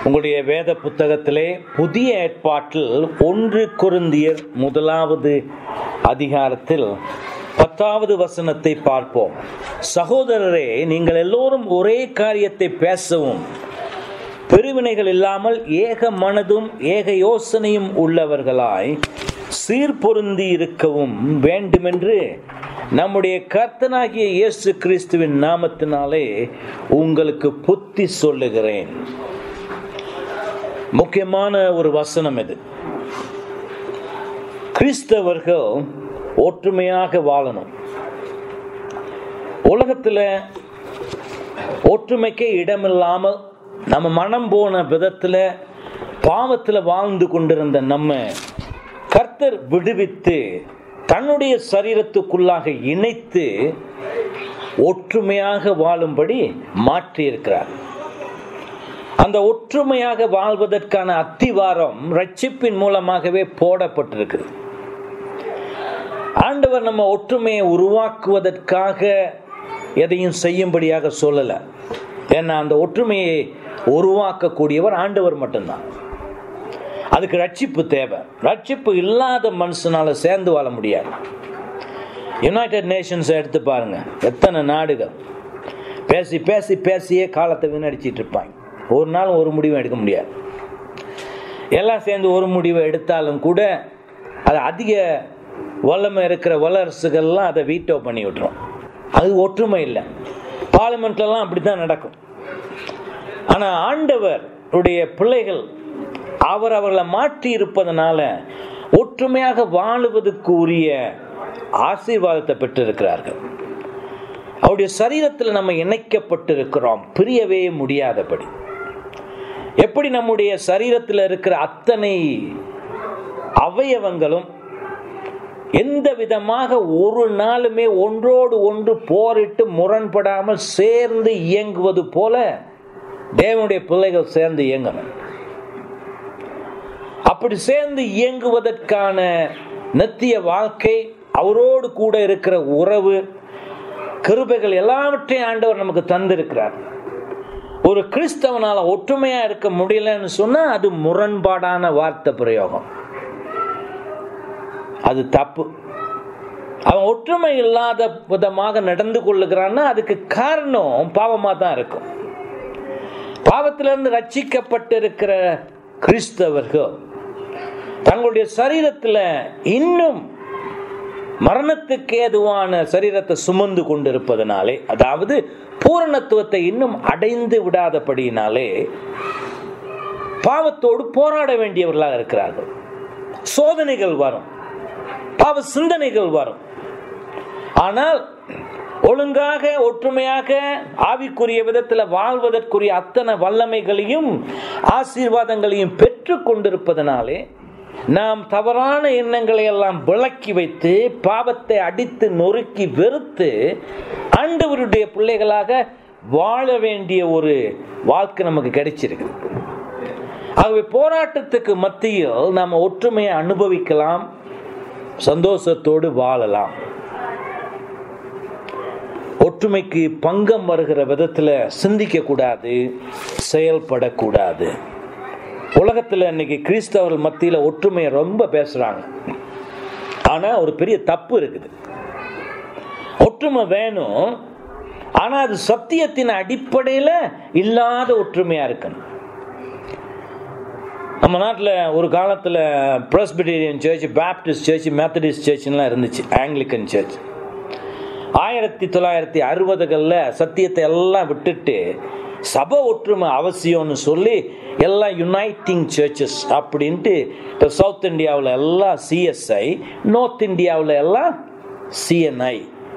உங்களுடைய வேத புத்தகத்திலே புதிய ஏற்பாட்டில் ஒன்று குருந்தியர் முதலாவது அதிகாரத்தில் பத்தாவது வசனத்தை பார்ப்போம் சகோதரரே நீங்கள் எல்லோரும் ஒரே காரியத்தை பேசவும் பிரிவினைகள் இல்லாமல் ஏக மனதும் ஏக யோசனையும் உள்ளவர்களாய் சீர்பொருந்தி இருக்கவும் வேண்டுமென்று நம்முடைய கர்த்தனாகிய இயேசு கிறிஸ்துவின் நாமத்தினாலே உங்களுக்கு புத்தி சொல்லுகிறேன் முக்கியமான ஒரு வசனம் இது கிறிஸ்தவர்கள் ஒற்றுமையாக வாழணும் உலகத்தில் ஒற்றுமைக்கே இடமில்லாமல் நம்ம மனம் போன விதத்தில் பாவத்தில் வாழ்ந்து கொண்டிருந்த நம்ம கர்த்தர் விடுவித்து தன்னுடைய சரீரத்துக்குள்ளாக இணைத்து ஒற்றுமையாக வாழும்படி மாற்றியிருக்கிறார் அந்த ஒற்றுமையாக வாழ்வதற்கான அத்திவாரம் ரட்சிப்பின் மூலமாகவே போடப்பட்டிருக்குது ஆண்டவர் நம்ம ஒற்றுமையை உருவாக்குவதற்காக எதையும் செய்யும்படியாக சொல்லலை ஏன்னா அந்த ஒற்றுமையை உருவாக்கக்கூடியவர் ஆண்டவர் மட்டும்தான் அதுக்கு ரட்சிப்பு தேவை ரட்சிப்பு இல்லாத மனுஷனால சேர்ந்து வாழ முடியாது யுனைடெட் நேஷன்ஸ் எடுத்து பாருங்க எத்தனை நாடுகள் பேசி பேசி பேசியே காலத்தை வீணடிச்சிட்டு இருப்பாங்க ஒரு நாள் ஒரு முடிவும் எடுக்க முடியாது எல்லாம் சேர்ந்து ஒரு முடிவை எடுத்தாலும் கூட அது அதிக வல்லமை இருக்கிற வல்லரசுகள்லாம் அதை வீட்டோ பண்ணி விட்டுரும் அது ஒற்றுமை இல்லை பார்லிமெண்ட்லலாம் அப்படி தான் நடக்கும் ஆனால் ஆண்டவருடைய பிள்ளைகள் அவர் அவர்களை மாற்றி இருப்பதனால ஒற்றுமையாக வாழுவதற்கு உரிய ஆசீர்வாதத்தை பெற்றிருக்கிறார்கள் அவருடைய சரீரத்தில் நம்ம இணைக்கப்பட்டிருக்கிறோம் பிரியவே முடியாதபடி எப்படி நம்முடைய சரீரத்தில் இருக்கிற அத்தனை அவயவங்களும் எந்த விதமாக ஒரு நாளுமே ஒன்றோடு ஒன்று போரிட்டு முரண்படாமல் சேர்ந்து இயங்குவது போல தேவனுடைய பிள்ளைகள் சேர்ந்து இயங்கணும் அப்படி சேர்ந்து இயங்குவதற்கான நித்திய வாழ்க்கை அவரோடு கூட இருக்கிற உறவு கிருபைகள் எல்லாவற்றையும் ஆண்டவர் நமக்கு தந்திருக்கிறார் ஒரு கிறிஸ்தவனால ஒற்றுமையா இருக்க முடியலன்னு சொன்னா அது முரண்பாடான வார்த்தை பிரயோகம் அது தப்பு அவன் ஒற்றுமை இல்லாத விதமாக நடந்து கொள்ளுகிறான்னா அதுக்கு காரணம் பாவமாக தான் இருக்கும் பாவத்திலிருந்து ரட்சிக்கப்பட்டிருக்கிற கிறிஸ்தவர்கள் தங்களுடைய சரீரத்தில் இன்னும் மரணத்துக்கு ஏதுவான சரீரத்தை சுமந்து கொண்டிருப்பதனாலே அதாவது பூரணத்துவத்தை இன்னும் அடைந்து விடாதபடியினாலே பாவத்தோடு போராட வேண்டியவர்களாக இருக்கிறார்கள் சோதனைகள் வரும் பாவ சிந்தனைகள் வரும் ஆனால் ஒழுங்காக ஒற்றுமையாக ஆவிக்குரிய விதத்தில் வாழ்வதற்குரிய அத்தனை வல்லமைகளையும் ஆசீர்வாதங்களையும் பெற்று கொண்டிருப்பதனாலே நாம் தவறான எண்ணங்களை எல்லாம் விளக்கி வைத்து பாவத்தை அடித்து நொறுக்கி வெறுத்து ஆண்டவருடைய பிள்ளைகளாக வாழ வேண்டிய ஒரு வாழ்க்கை நமக்கு கிடைச்சிருக்கு ஆகவே போராட்டத்துக்கு மத்தியில் நாம் ஒற்றுமையை அனுபவிக்கலாம் சந்தோஷத்தோடு வாழலாம் ஒற்றுமைக்கு பங்கம் வருகிற விதத்தில் சிந்திக்கக்கூடாது செயல்படக்கூடாது உலகத்தில் இன்னைக்கு கிறிஸ்தவர்கள் மத்தியில் ஒற்றுமையை ரொம்ப பேசுகிறாங்க ஆனால் ஒரு பெரிய தப்பு இருக்குது ஒற்றுமை வேணும் ஆனால் அது சத்தியத்தின் அடிப்படையில் இல்லாத ஒற்றுமையாக இருக்கணும் நம்ம நாட்டில் ஒரு காலத்தில் Presbyterian church Baptist church Methodist சர்ச்லாம் இருந்துச்சு ஆங்கிலிக்கன் சர்ச் ஆயிரத்தி தொள்ளாயிரத்தி அறுபதுகளில் சத்தியத்தை எல்லாம் விட்டுட்டு சபை ஒற்றுமை அவசியம்னு சொல்லி எல்லாம் யுனைட்டிங் சர்ச்சஸ் அப்படின்ட்டு இப்போ சவுத் இந்தியாவில் எல்லாம் சிஎஸ்ஐ நார்த் இந்தியாவில் எல்லாம் சிஎன்ஐ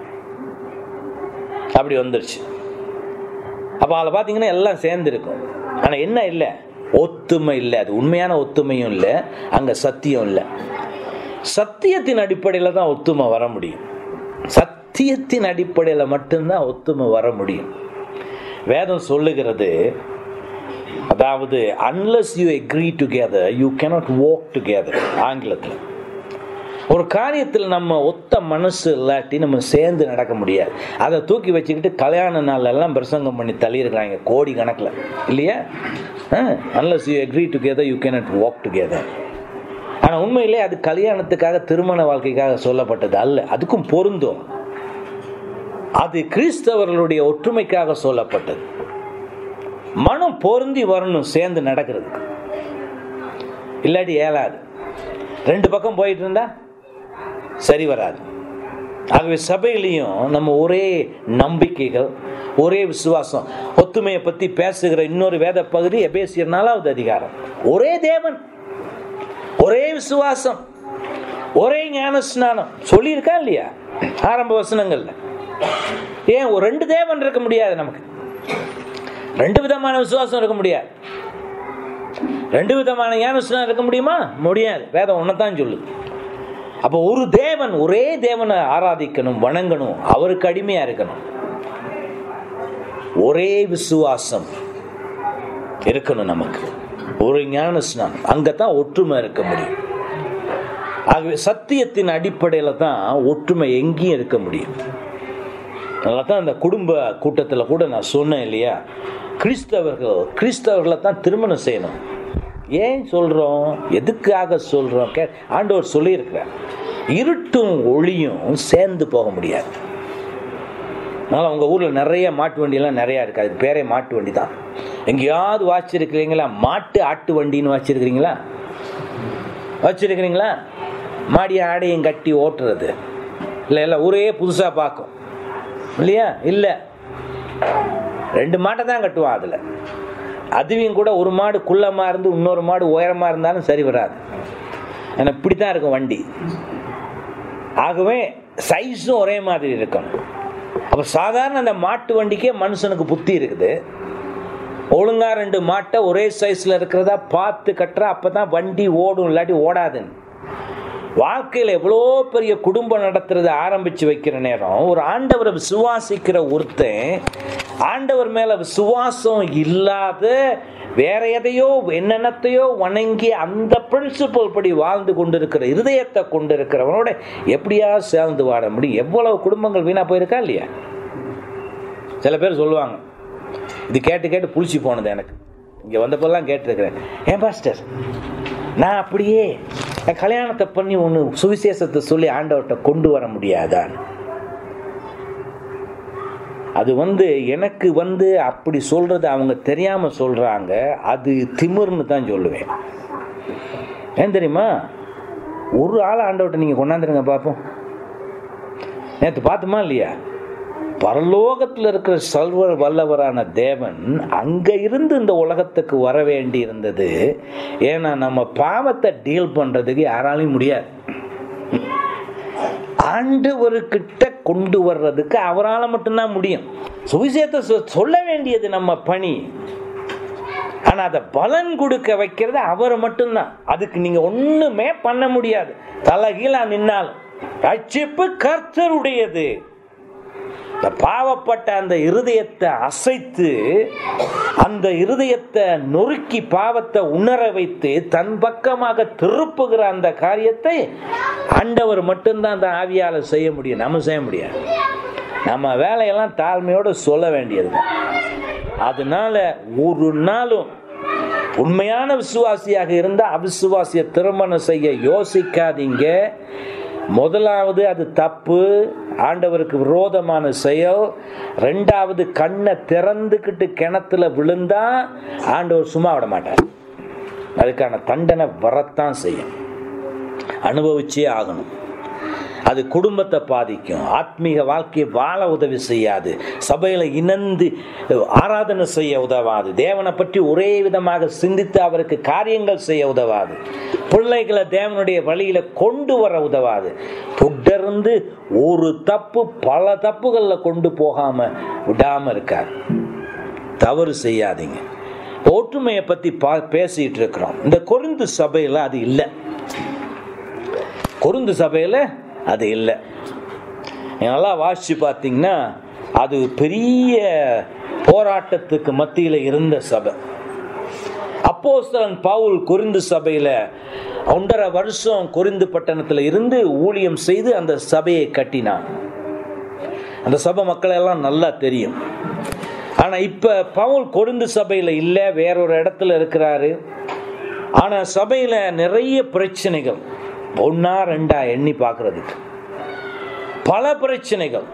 அப்படி வந்துருச்சு அப்போ அதில் பார்த்தீங்கன்னா எல்லாம் சேர்ந்துருக்கும் ஆனால் என்ன இல்லை ஒத்துமை இல்லை அது உண்மையான ஒத்துமையும் இல்லை அங்கே சத்தியம் இல்லை சத்தியத்தின் அடிப்படையில் தான் ஒத்துமை வர முடியும் சத்தியத்தின் அடிப்படையில் மட்டும்தான் ஒத்துமை வர முடியும் வேதம் சொல்லுகிறது அதாவது unless you agree together you cannot walk together ஆங்கிலத்தில் ஒரு காரியத்தில் நம்ம ஒத்த மனசு இல்லாட்டி நம்ம சேர்ந்து நடக்க முடியாது அதை தூக்கி வச்சுக்கிட்டு கல்யாண நாள் எல்லாம் பிரசங்கம் பண்ணி தள்ளியிருக்கிறாங்க கோடி கணக்கில் இல்லையா unless you agree together you cannot walk together ஆனால் உண்மையிலே அது கல்யாணத்துக்காக திருமண வாழ்க்கைக்காக சொல்லப்பட்டது அல்ல அதுக்கும் பொருந்தும் அது கிறிஸ்தவர்களுடைய ஒற்றுமைக்காக சொல்லப்பட்டது மனம் பொருந்தி வரணும் சேர்ந்து நடக்கிறதுக்கு இல்லாட்டி ஏலாது ரெண்டு பக்கம் போயிட்டு இருந்தா சரி வராது ஆகவே சபையிலையும் நம்ம ஒரே நம்பிக்கைகள் ஒரே விசுவாசம் ஒத்துமையை பற்றி பேசுகிற இன்னொரு வேத பகுதி எபேசியர் நாலாவது அதிகாரம் ஒரே தேவன் ஒரே விசுவாசம் ஒரே ஞான ஸ்நானம் சொல்லியிருக்கா இல்லையா ஆரம்ப வசனங்கள்ல ஏன் ஒரு ரெண்டு தேவன் இருக்க முடியாது நமக்கு ரெண்டு விதமான விசுவாசம் இருக்க முடியாது ரெண்டு விதமான ஞான ஸ்நானம் இருக்க முடியுமா முடியாது வேதம் ஒன்னதான் சொல்லுது அப்போ ஒரு தேவன் ஒரே தேவனை ஆராதிக்கணும் வணங்கணும் அவருக்கு அடிமையா இருக்கணும் ஒரே விசுவாசம் இருக்கணும் நமக்கு ஒரு ஞான ஸ்நானம் அங்கதான் ஒற்றுமை இருக்க முடியும் ஆகவே சத்தியத்தின் அடிப்படையில் தான் ஒற்றுமை எங்கேயும் இருக்க முடியும் அதனால தான் அந்த குடும்ப கூட்டத்தில் கூட நான் சொன்னேன் இல்லையா கிறிஸ்தவர்கள் கிறிஸ்தவர்களை தான் திருமணம் செய்யணும் ஏன் சொல்கிறோம் எதுக்காக சொல்கிறோம் கே ஆண்டவர் சொல்லியிருக்கிறார் இருட்டும் ஒளியும் சேர்ந்து போக முடியாது அதனால் உங்கள் ஊரில் நிறைய மாட்டு வண்டியெல்லாம் நிறையா இருக்குது அதுக்கு பேரே மாட்டு வண்டி தான் எங்கேயாவது வாச்சிருக்கிறீங்களா மாட்டு ஆட்டு வண்டின்னு வச்சிருக்கிறீங்களா வச்சிருக்கிறீங்களா மாடி ஆடையும் கட்டி ஓட்டுறது இல்லை இல்லை ஊரே புதுசாக பார்க்கும் இல்லையா இல்லை ரெண்டு மாட்டை தான் கட்டுவான் அதில் அதுவும் கூட ஒரு மாடு குள்ளமாக இருந்து இன்னொரு மாடு உயரமாக இருந்தாலும் சரி வராது ஏன்னா இப்படி தான் இருக்கும் வண்டி ஆகவே சைஸும் ஒரே மாதிரி இருக்கணும் அப்போ சாதாரண அந்த மாட்டு வண்டிக்கே மனுஷனுக்கு புத்தி இருக்குது ஒழுங்கா ரெண்டு மாட்டை ஒரே சைஸில் இருக்கிறதா பார்த்து கட்டுறா அப்போ தான் வண்டி ஓடும் இல்லாட்டி ஓடாதுன்னு வாழ்க்கையில் எவ்வளோ பெரிய குடும்பம் நடத்துறத ஆரம்பித்து வைக்கிற நேரம் ஒரு ஆண்டவரை விசுவாசிக்கிற ஒருத்தன் ஆண்டவர் மேலே விசுவாசம் இல்லாத வேற எதையோ என்னென்னத்தையோ வணங்கி அந்த பிரின்சிபல் படி வாழ்ந்து கொண்டிருக்கிற இருதயத்தை கொண்டு இருக்கிறவனோட எப்படியா சேர்ந்து வாட முடியும் எவ்வளவு குடும்பங்கள் வீணாக போயிருக்கா இல்லையா சில பேர் சொல்லுவாங்க இது கேட்டு கேட்டு புளிச்சு போனது எனக்கு இங்கே வந்தப்பெல்லாம் கேட்டிருக்கிறேன் ஏன் பாஸ்டர் நான் அப்படியே என் கல்யாணத்தை பண்ணி ஒன்று சுவிசேஷத்தை சொல்லி ஆண்டவர்கிட்ட கொண்டு வர முடியாதான் அது வந்து எனக்கு வந்து அப்படி சொல்றது அவங்க தெரியாம சொல்றாங்க அது திமிர்னு தான் சொல்லுவேன் ஏன் தெரியுமா ஒரு ஆள் ஆண்டவர்கிட்ட நீங்க கொண்டாந்துருங்க பார்ப்போம் நேற்று பார்த்துமா இல்லையா பரலோகத்தில் இருக்கிற சல்வர் வல்லவரான தேவன் அங்க இருந்து இந்த உலகத்துக்கு வர வேண்டி இருந்தது ஏன்னா நம்ம பாவத்தை டீல் பண்றதுக்கு யாராலையும் முடியாது ஆண்டவர்கிட்ட கொண்டு வர்றதுக்கு அவரால் மட்டும்தான் முடியும் சுவிசேஷத்தை சொல்ல வேண்டியது நம்ம பணி ஆனா அதை பலன் கொடுக்க வைக்கிறது அவர் மட்டும்தான் அதுக்கு நீங்க ஒண்ணுமே பண்ண முடியாது தலைகீழா நின்னாலும் ரட்சிப்பு கர்த்தருடையது இந்த பாவப்பட்ட அந்த இருதயத்தை அசைத்து அந்த இருதயத்தை நொறுக்கி பாவத்தை உணர வைத்து தன் பக்கமாக திருப்புகிற அந்த காரியத்தை ஆண்டவர் மட்டும்தான் அந்த ஆவியால செய்ய முடியும் நம்ம செய்ய முடியாது நம்ம வேலையெல்லாம் தாழ்மையோடு சொல்ல வேண்டியது அதனால ஒரு நாளும் உண்மையான விசுவாசியாக இருந்தால் அவிசுவாசிய திருமணம் செய்ய யோசிக்காதீங்க முதலாவது அது தப்பு ஆண்டவருக்கு விரோதமான செயல் ரெண்டாவது கண்ணை திறந்துக்கிட்டு கிணத்துல விழுந்தா ஆண்டவர் சும்மா விட மாட்டார் அதுக்கான தண்டனை வரத்தான் செய்யும் அனுபவிச்சே ஆகணும் அது குடும்பத்தை பாதிக்கும் ஆத்மீக வாழ்க்கையை வாழ உதவி செய்யாது சபையில இணைந்து ஆராதனை செய்ய உதவாது தேவனை பற்றி ஒரே விதமாக சிந்தித்து அவருக்கு காரியங்கள் செய்ய உதவாது பிள்ளைகளை தேவனுடைய வழியில கொண்டு வர உதவாது தொடர்ந்து ஒரு தப்பு பல தப்புகள்ல கொண்டு போகாம விடாம இருக்கார் தவறு செய்யாதீங்க ஒற்றுமையை பத்தி பா பேசிட்டு இருக்கிறோம் இந்த கொருந்து சபையில அது இல்லை கொருந்து சபையில அது இல்லை நல்லா வாசிச்சு பார்த்தீங்கன்னா அது பெரிய போராட்டத்துக்கு மத்தியில் இருந்த சபை அப்போஸ்தலன் பவுல் குறிந்து சபையில ஒன்றரை வருஷம் குறிந்து பட்டணத்தில் இருந்து ஊழியம் செய்து அந்த சபையை கட்டினான் அந்த சபை மக்கள் எல்லாம் நல்லா தெரியும் ஆனா இப்ப பவுல் கொருந்து சபையில இல்ல வேறொரு இடத்துல இருக்கிறாரு ஆனா சபையில நிறைய பிரச்சனைகள் ஒன்னா ரெண்டா எண்ணி பார்க்கிறதுக்கு பல பிரச்சனைகள்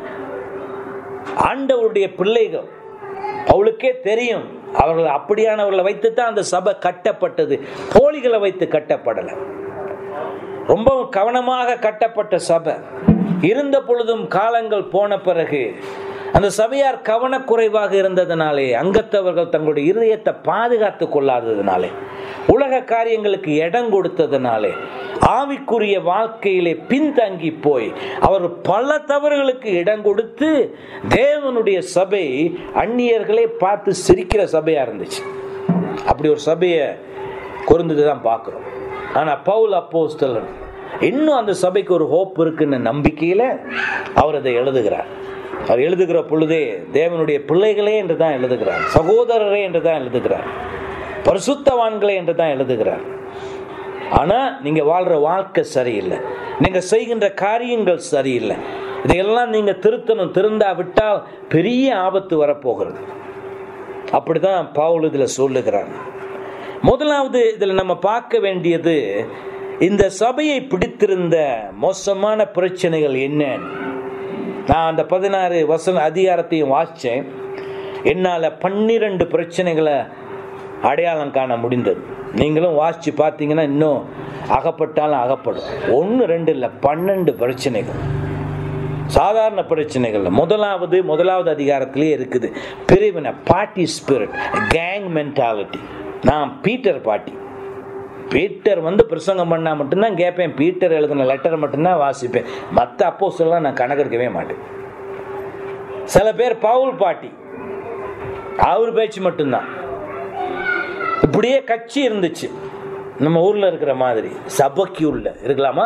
ஆண்டவருடைய பிள்ளைகள் அவளுக்கே தெரியும் அவர்கள் அப்படியானவர்களை வைத்து தான் அந்த சபை கட்டப்பட்டது போலிகளை வைத்து கட்டப்படலை ரொம்ப கவனமாக கட்டப்பட்ட சபை இருந்த பொழுதும் காலங்கள் போன பிறகு அந்த சபையார் கவனக்குறைவாக இருந்ததினாலே அங்கத்தவர்கள் தங்களுடைய இருதயத்தை பாதுகாத்து கொள்ளாததினாலே உலக காரியங்களுக்கு இடம் கொடுத்ததினாலே ஆவிக்குரிய வாழ்க்கையிலே பின்தங்கி போய் அவர் பல தவறுகளுக்கு இடம் கொடுத்து தேவனுடைய சபை அந்நியர்களே பார்த்து சிரிக்கிற சபையா இருந்துச்சு அப்படி ஒரு சபையை குறைந்தது தான் பார்க்குறோம் ஆனால் பவுல் அப்போஸ்தலன் இன்னும் அந்த சபைக்கு ஒரு ஹோப் இருக்குன்னு நம்பிக்கையில் அவர் அதை எழுதுகிறார் அவர் எழுதுகிற பொழுதே தேவனுடைய பிள்ளைகளே என்று தான் எழுதுகிறார் சகோதரரே என்று தான் எழுதுகிறார் பரிசுத்தவான்களே என்று தான் எழுதுகிறார் ஆனா நீங்க வாழ்ற வாழ்க்கை சரியில்லை நீங்க செய்கின்ற காரியங்கள் சரியில்லை இதையெல்லாம் நீங்க திருத்தணும் திருந்தா விட்டால் பெரிய ஆபத்து வரப்போகிறது அப்படிதான் பவுல் இதுல சொல்லுகிறார் முதலாவது இதுல நம்ம பார்க்க வேண்டியது இந்த சபையை பிடித்திருந்த மோசமான பிரச்சனைகள் என்ன நான் அந்த பதினாறு வசன அதிகாரத்தையும் வாசிச்சேன் என்னால் பன்னிரண்டு பிரச்சனைகளை அடையாளம் காண முடிந்தது நீங்களும் வாசிச்சு பார்த்தீங்கன்னா இன்னும் அகப்பட்டாலும் அகப்படும் ஒன்று ரெண்டு இல்லை பன்னெண்டு பிரச்சனைகள் சாதாரண பிரச்சனைகள் முதலாவது முதலாவது அதிகாரத்திலே இருக்குது பிரிவினை பார்ட்டி ஸ்பிரிட் கேங் மென்டாலிட்டி நான் பீட்டர் பாட்டி பீட்டர் வந்து பிரசங்கம் பண்ணால் மட்டும்தான் கேட்பேன் பீட்டர் எழுதின லெட்டர் மட்டும்தான் வாசிப்பேன் மற்ற அப்போ சொல்லலாம் நான் கணக்கெடுக்கவே மாட்டேன் சில பேர் பவுல் பாட்டி அவர் பேச்சு மட்டும்தான் இப்படியே கட்சி இருந்துச்சு நம்ம ஊர்ல இருக்கிற மாதிரி சபைக்கு உள்ள இருக்கலாமா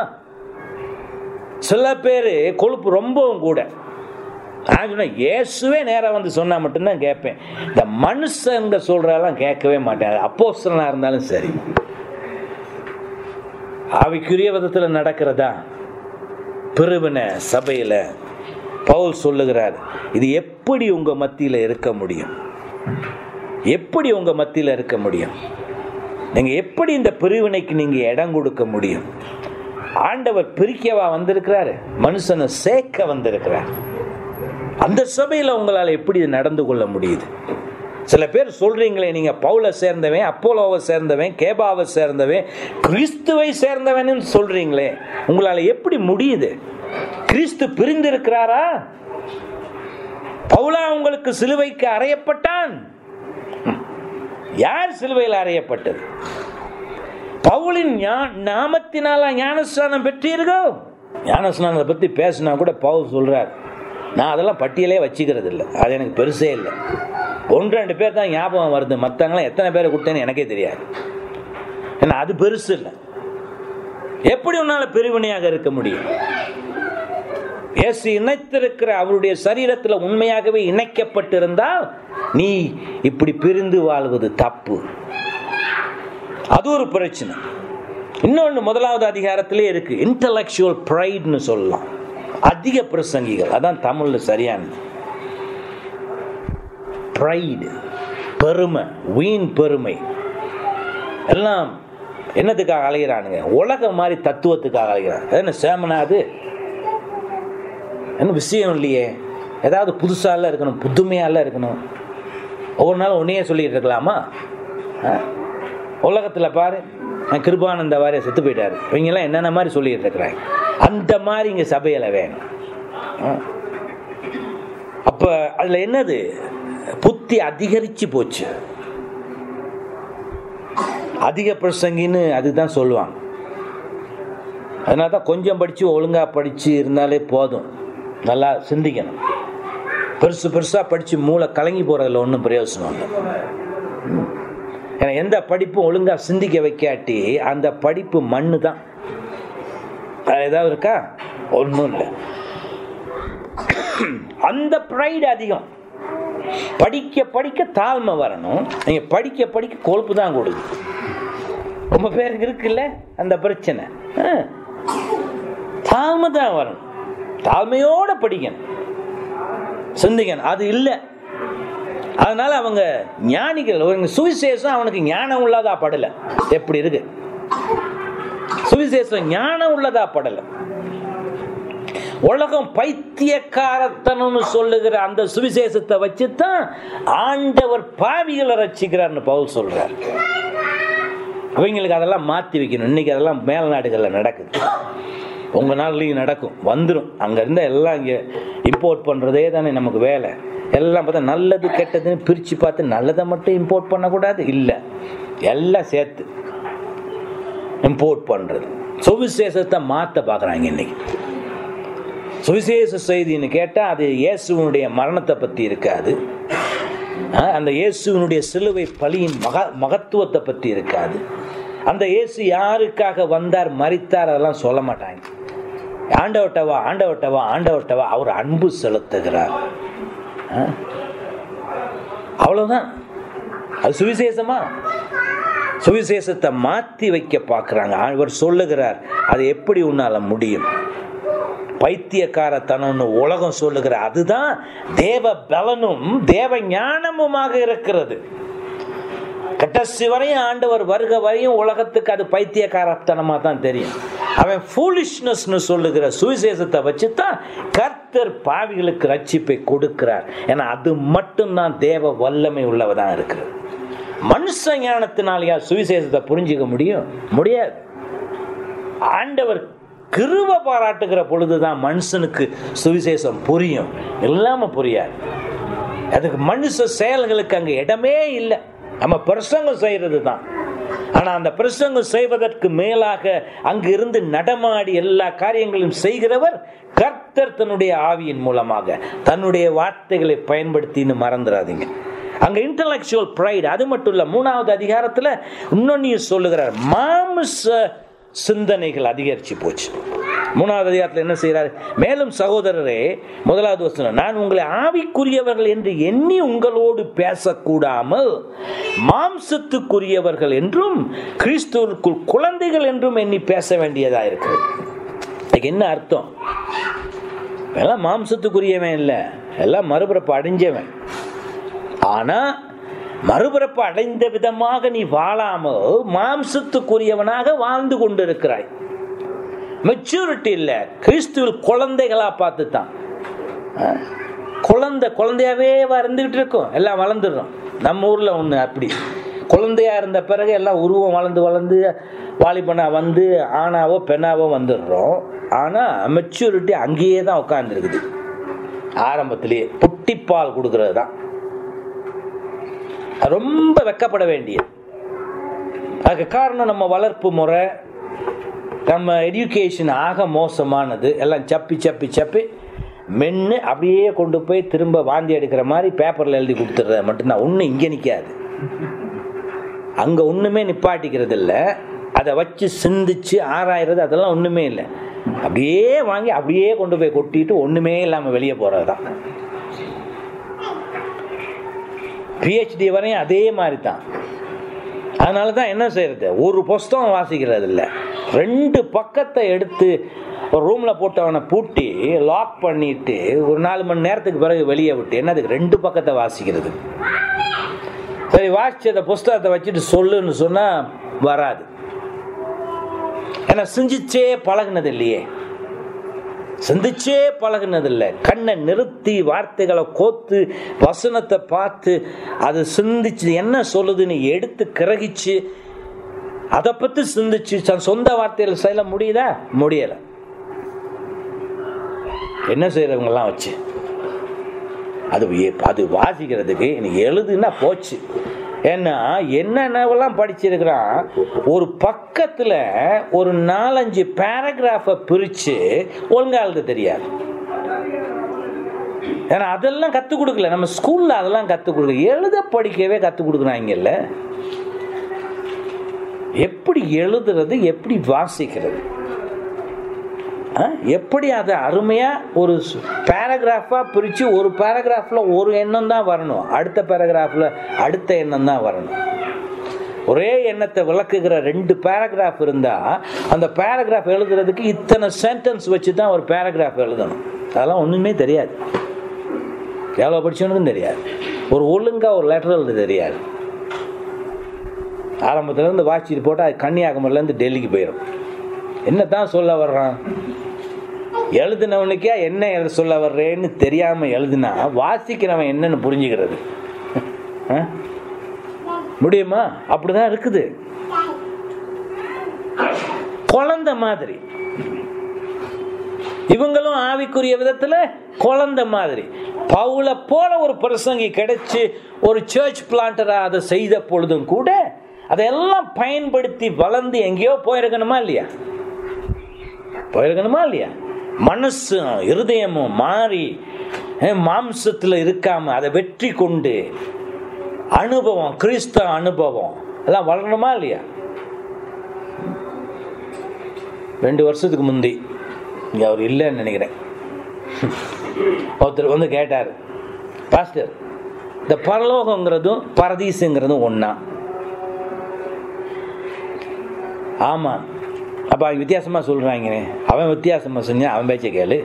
சில பேர் கொழுப்பு ரொம்பவும் கூட நான் சொன்னேன் இயேசுவே நேராக வந்து சொன்னா மட்டும்தான் கேட்பேன் இந்த மனுஷங்க சொல்றதெல்லாம் கேட்கவே மாட்டேன் அப்போ இருந்தாலும் சரி ஆவிக்குரிய விதத்தில் நடக்கிறதா பிரிவின சபையில் பவுல் சொல்லுகிறார் இது எப்படி உங்க மத்தியில் இருக்க முடியும் எப்படி உங்க மத்தியில் இருக்க முடியும் நீங்க எப்படி இந்த பிரிவினைக்கு நீங்க இடம் கொடுக்க முடியும் ஆண்டவர் பிரிக்கவா வந்திருக்கிறாரு மனுஷனை சேர்க்க வந்திருக்கிறார் அந்த சபையில் உங்களால் எப்படி இது நடந்து கொள்ள முடியுது சில பேர் சொல்றீங்களே நீங்க பவுலை சேர்ந்தவன் அப்போலோவை சேர்ந்தவன் கேபாவை சேர்ந்தவன் கிறிஸ்துவை சேர்ந்தவன் சொல்றீங்களே உங்களால எப்படி முடியுது கிறிஸ்து பிரிந்திருக்கிறாரா பவுலா உங்களுக்கு சிலுவைக்கு அறையப்பட்டான் யார் சிலுவையில் அறையப்பட்டது பவுலின் நாமத்தினால ஞானஸ்நானம் பெற்றீர்கள் ஞானஸ்நானத்தை பத்தி பேசினா கூட பவுல் சொல்றார் நான் அதெல்லாம் பட்டியலே வச்சுக்கிறது இல்லை அது எனக்கு பெருசே இல்லை ஒன்று ரெண்டு பேர் தான் ஞாபகம் வருது மற்றவங்களாம் எத்தனை பேரை கொடுத்தேன்னு எனக்கே தெரியாது ஏன்னா அது பெருசு இல்லை எப்படி உன்னால பிரிவினையாக இருக்க முடியும் இயேசு இணைத்திருக்கிற அவருடைய சரீரத்தில் உண்மையாகவே இணைக்கப்பட்டிருந்தால் நீ இப்படி பிரிந்து வாழ்வது தப்பு அது ஒரு பிரச்சனை இன்னொன்று முதலாவது அதிகாரத்திலே இருக்கு இன்டலெக்சுவல் ப்ரைட்னு சொல்லலாம் அதிக பிரசங்கிகள் அதான் தமிழ்ல சரியானது ப்ரைடு பெருமை வீண் பெருமை எல்லாம் என்னத்துக்காக அலைகிறானுங்க உலகம் மாதிரி தத்துவத்துக்காக அலைகிறாங்க என்ன சேமனா அது என்ன விஷயம் இல்லையே ஏதாவது புதுசால இருக்கணும் புதுமையால இருக்கணும் ஒவ்வொரு நாளும் ஒன்றையே சொல்லிட்டு இருக்கலாமா உலகத்தில் பாரு கிருபானந்த வாரிய செத்து போயிட்டாரு இவங்கெல்லாம் என்னென்ன மாதிரி சொல்லிட்டு இருக்கிறாங்க அந்த மாதிரி இங்கே சபையில் வேணும் அப்போ அதில் என்னது புத்தி அதிகரிச்சு போச்சு அதிக பிரசங்கின்னு அதுதான் சொல்லுவாங்க அதனால தான் கொஞ்சம் படித்து ஒழுங்காக படித்து இருந்தாலே போதும் நல்லா சிந்திக்கணும் பெருசு பெருசாக படித்து மூளை கலங்கி போகிறதுல ஒன்றும் பிரயோசனம் இல்லை ஏன்னா எந்த படிப்பும் ஒழுங்காக சிந்திக்க வைக்காட்டி அந்த படிப்பு மண்ணு தான் ஏதாவது இருக்கா ஒன்றும் இல்லை அந்த ப்ரைடு அதிகம் படிக்க படிக்க தாழ்மை வரணும் நீங்க படிக்க படிக்க கொழுப்பு தான் கொடுது ரொம்ப பேருக்கு இருக்குல்ல அந்த பிரச்சனை தாழ்மை தான் வரணும் தாழ்மையோட படிக்கணும் சிந்திக்கணும் அது இல்லை அதனால அவங்க ஞானிகள் ஒரு சுவிசேஷம் அவனுக்கு ஞானம் உள்ளதா படல எப்படி இருக்கு சுவிசேஷம் ஞானம் உள்ளதா படல உலகம் பைத்தியக்காரத்தனம்னு சொல்லுகிற அந்த சுவிசேஷத்தை வச்சுதான் ஆண்டவர் பாவிகளை ரட்சிக்கிறார்னு பவுல் சொல்றார் அவங்களுக்கு அதெல்லாம் மாற்றி வைக்கணும் இன்னைக்கு அதெல்லாம் மேல் நாடுகளில் நடக்குது உங்கள் நாள்லையும் நடக்கும் வந்துடும் அங்கே இருந்தால் எல்லாம் இங்கே இம்போர்ட் பண்ணுறதே தானே நமக்கு வேலை எல்லாம் பார்த்தா நல்லது கெட்டதுன்னு பிரித்து பார்த்து நல்லதை மட்டும் இம்போர்ட் பண்ணக்கூடாது இல்லை எல்லாம் சேர்த்து இம்போர்ட் பண்ணுறது சுவிசேஷத்தை மாற்ற பார்க்குறாங்க இன்னைக்கு சுவிசேஷ செய்தின்னு கேட்டால் அது இயேசுவனுடைய மரணத்தை பற்றி இருக்காது அந்த இயேசுவனுடைய சிலுவை பலியின் மக மகத்துவத்தை பற்றி இருக்காது அந்த இயேசு யாருக்காக வந்தார் மறித்தார் அதெல்லாம் சொல்ல மாட்டாங்க ஆண்டவட்டவா ஆண்டவட்டவா ஆண்டவட்டவா அவர் அன்பு செலுத்துகிறார் அவ்வளவுதான் அது சுவிசேஷமா சுவிசேஷத்தை மாற்றி வைக்க பார்க்குறாங்க அவர் சொல்லுகிறார் அது எப்படி உன்னால முடியும் பைத்தியக்காரத்தனம்னு உலகம் சொல்லுகிற அதுதான் தேவ பலனும் தேவ ஞானமுமாக இருக்கிறது கடைசி வரையும் ஆண்டவர் வருக வரையும் உலகத்துக்கு அது பைத்தியக்காரத்தனமா தான் தெரியும் அவன் ஃபூலிஷ்னஸ்னு சொல்லுகிற சுவிசேஷத்தை வச்சு தான் கர்த்தர் பாவிகளுக்கு ரட்சிப்பை கொடுக்கிறார் ஏன்னா அது மட்டும்தான் தேவ வல்லமை உள்ளவதான் இருக்கிறது மனுஷ ஞானத்தினாலயா சுவிசேஷத்தை புரிஞ்சுக்க முடியும் முடியாது ஆண்டவர் கிருவ பாராட்டுகிற பொழுதுதான் மனுஷனுக்கு சுவிசேஷம் புரியும் இல்லாம புரியாது அதுக்கு மனுஷ செயல்களுக்கு அங்க இடமே இல்லை நம்ம பிரசங்கம் செய்யறது தான் ஆனா அந்த பிரசங்கம் செய்வதற்கு மேலாக அங்கு இருந்து நடமாடி எல்லா காரியங்களையும் செய்கிறவர் கர்த்தர் தன்னுடைய ஆவியின் மூலமாக தன்னுடைய வார்த்தைகளை பயன்படுத்தின்னு மறந்துடாதீங்க அங்க இன்டலெக்சுவல் ப்ரைட் அது மட்டும் இல்ல மூணாவது அதிகாரத்துல இன்னொன்னையும் சொல்லுகிறார் மாமிச சிந்தனைகள் அதிகரிச்சு போச்சு மூணாவது அதிகாரத்தில் என்ன செய்கிறார் மேலும் சகோதரரே முதலாவது வசனம் நான் உங்களை ஆவிக்குரியவர்கள் என்று எண்ணி உங்களோடு பேசக்கூடாமல் மாம்சத்துக்குரியவர்கள் என்றும் கிறிஸ்துவுக்குள் குழந்தைகள் என்றும் எண்ணி பேச வேண்டியதா இருக்கிறது இதுக்கு என்ன அர்த்தம் எல்லாம் மாம்சத்துக்குரியவன் இல்லை எல்லாம் மறுபிறப்பு அடைஞ்சவன் ஆனா மறுபிறப்பு அடைந்த விதமாக நீ வாழாமல் மாம்சத்துக்குரியவனாக வாழ்ந்து கொண்டிருக்கிறாய் மெச்சூரிட்டி இல்லை கிறிஸ்துவில் குழந்தைகளா பார்த்து தான் குழந்தை குழந்தையாவே இருந்துகிட்டு இருக்கும் எல்லாம் வளர்ந்துடுறோம் நம்ம ஊர்ல ஒன்று அப்படி குழந்தையா இருந்த பிறகு எல்லாம் உருவம் வளர்ந்து வளர்ந்து வாலிபனா வந்து ஆணாவோ பெண்ணாவோ வந்துடுறோம் ஆனா மெச்சூரிட்டி அங்கேயே தான் உட்காந்துருக்குது ஆரம்பத்திலேயே புட்டிப்பால் கொடுக்கறது தான் ரொம்ப வெக்கப்பட வேண்டியது அதுக்கு காரணம் நம்ம வளர்ப்பு முறை நம்ம எஜுகேஷன் ஆக மோசமானது எல்லாம் சப்பி சப்பி சப்பி மென்று அப்படியே கொண்டு போய் திரும்ப வாந்தி எடுக்கிற மாதிரி பேப்பரில் எழுதி கொடுத்துட்ற மட்டும்தான் ஒன்றும் இங்கே நிற்காது அங்கே ஒன்றுமே நிப்பாட்டிக்கிறது இல்லை அதை வச்சு சிந்திச்சு ஆராயிறது அதெல்லாம் ஒன்றுமே இல்லை அப்படியே வாங்கி அப்படியே கொண்டு போய் கொட்டிட்டு ஒன்றுமே இல்லாமல் வெளியே போகிறது தான் பிஹெச்டி வரையும் அதே மாதிரி தான் அதனால தான் என்ன செய்யறது ஒரு புஸ்தகம் வாசிக்கிறது இல்லை ரெண்டு பக்கத்தை எடுத்து ஒரு ரூமில் போட்டு அவனை பூட்டி லாக் பண்ணிட்டு ஒரு நாலு மணி நேரத்துக்கு பிறகு வெளியே விட்டு என்னதுக்கு ரெண்டு பக்கத்தை வாசிக்கிறது சரி வாசிச்ச புஸ்தகத்தை வச்சுட்டு சொல்லுன்னு சொன்னால் வராது ஏன்னா சிந்திச்சே பழகினது இல்லையே சிந்திச்சே பழகினதில்லை கண்ணை நிறுத்தி வார்த்தைகளை கோத்து வசனத்தை பார்த்து அது சிந்திச்சு என்ன சொல்லுதுன்னு எடுத்து கிரகிச்சு அதை பற்றி சிந்திச்சு தன் சொந்த வார்த்தைகள் செய்ய முடியுதா முடியலை என்ன செய்யறவங்கெல்லாம் வச்சு அது அது வாசிக்கிறதுக்கு எனக்கு எழுதுன்னா போச்சு ஏன்னா என்னென்னவெல்லாம் படிச்சிருக்கிறான் ஒரு பக்கத்தில் ஒரு நாலஞ்சு பேராகிராஃபை பிரித்து ஒழுங்கா எழுத தெரியாது ஏன்னா அதெல்லாம் கற்றுக் கொடுக்கல நம்ம ஸ்கூலில் அதெல்லாம் கற்றுக் கொடுக்கல எழுத படிக்கவே கற்றுக் கொடுக்குறாங்கல்ல எப்படி எழுதுறது எப்படி வாசிக்கிறது எப்படி அதை அருமையாக ஒரு பேராகிராஃபாக பிரித்து ஒரு பேராகிராஃபில் ஒரு எண்ணம் தான் வரணும் அடுத்த பேராகிராஃபில் அடுத்த எண்ணம் தான் வரணும் ஒரே எண்ணத்தை விளக்குகிற ரெண்டு பேராகிராஃப் இருந்தால் அந்த பேராகிராஃப் எழுதுறதுக்கு இத்தனை சென்டென்ஸ் வச்சு தான் ஒரு பேராகிராஃப் எழுதணும் அதெல்லாம் ஒன்றுமே தெரியாது எவ்வளோ படிச்சவனுக்கும் தெரியாது ஒரு ஒழுங்கா ஒரு லெட்டர் எழுத தெரியாது ஆரம்பத்துல இருந்து வாட்சிட்டு போட்டால் அது கன்னியாகுமரியிலேருந்து டெல்லிக்கு போயிடும் என்னத்தான் சொல்ல வர்றான் எழுதினவனுக்கே என்ன எழுத சொல்ல வர்றேன்னு தெரியாம எழுதுனா வாசிக்கிறவன் என்னன்னு புரிஞ்சுக்கிறது ஆ? முடியுமா அப்படிதான் இருக்குது குழந்தை மாதிரி இவங்களும் ஆவிக்குரிய விதத்துல குழந்தை மாதிரி பவுல போல ஒரு பிரசங்கி கிடைச்சு ஒரு சர்ச் பிளான்டரா அதை செய்த பொழுதும் கூட அதையெல்லாம் பயன்படுத்தி வளர்ந்து எங்கேயோ போயிருக்கணுமா இல்லையா போயிருக்கணுமா இல்லையா மனசும் இருதயமும் மாறி அஹ், மாம்சத்துல இருக்காம அதை வெற்றி கொண்டு அனுபவம் கிறிஸ்தவ அனுபவம் எல்லாம் வளரணுமா இல்லையா ரெண்டு வருஷத்துக்கு முந்தி இங்க அவர் இல்லைன்னு நினைக்கிறேன் ஒருத்தர் வந்து கேட்டார் பாஸ்டர் இந்த பரலோகங்கிறதும் பரதீசுங்கிறதும் ஒண்ணா ஆமா அப்ப அவங்க வித்தியாசமா சொல்றாங்க அவன் வித்தியாசமா செஞ்சா அவன் பேச்ச கேளு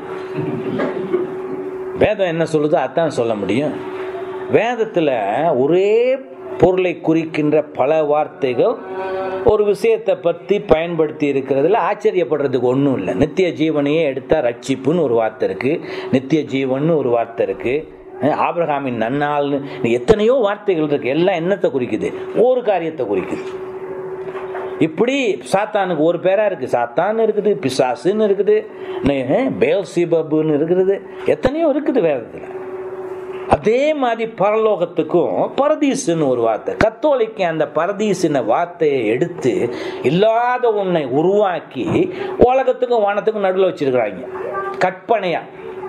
வேதம் என்ன சொல்லுதோ அதான் சொல்ல முடியும் வேதத்துல ஒரே பொருளை குறிக்கின்ற பல வார்த்தைகள் ஒரு விஷயத்தை பற்றி பயன்படுத்தி இருக்கிறதுல ஆச்சரியப்படுறதுக்கு ஒன்றும் இல்லை நித்திய ஜீவனையே எடுத்தால் ரட்சிப்புன்னு ஒரு வார்த்தை இருக்கு நித்திய ஜீவன் ஒரு வார்த்தை இருக்கு அஹ் ஆபிரகாமின் நன்னாள்னு எத்தனையோ வார்த்தைகள் இருக்கு எல்லாம் என்னத்தை குறிக்குது ஒரு காரியத்தை குறிக்குது இப்படி சாத்தானுக்கு ஒரு பேரா இருக்கு சாத்தான் இருக்குது பிசாசுன்னு இருக்குது பேல் சிபப்புன்னு இருக்குது எத்தனையோ இருக்குது வேதத்தில் அதே மாதிரி பரலோகத்துக்கும் பரதீசுன்னு ஒரு வார்த்தை கத்தோலிக்க அந்த பரதீசின வார்த்தையை எடுத்து இல்லாத ஒன்றை உருவாக்கி உலகத்துக்கும் வானத்துக்கும் நடுவில் வச்சிருக்கிறாங்க கற்பனையா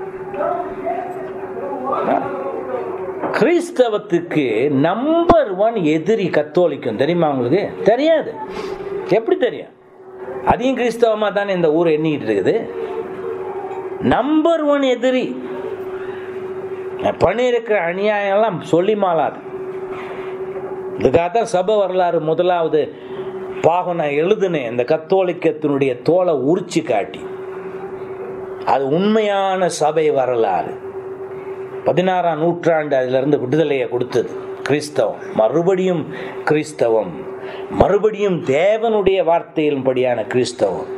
கிறிஸ்தவத்துக்கு நம்பர் ஒன் எதிரி கத்தோலிக்கும் தெரியுமா உங்களுக்கு தெரியாது எப்படி தெரியும் அதையும் கிறிஸ்தவமா தானே இந்த ஊர் எண்ணிக்கிட்டு இருக்குது நம்பர் ஒன் எதிரி பண்ணியிருக்கிற அநியாயம்லாம் சொல்லி மாளாது இதுக்காக தான் சபை வரலாறு முதலாவது பாகம் நான் எழுதுனேன் இந்த கத்தோலிக்கத்தினுடைய தோலை உரிச்சு காட்டி அது உண்மையான சபை வரலாறு பதினாறாம் நூற்றாண்டு அதிலிருந்து விடுதலையை கொடுத்தது கிறிஸ்தவம் மறுபடியும் கிறிஸ்தவம் மறுபடியும் தேவனுடைய வார்த்தையின்படியான கிறிஸ்தவம்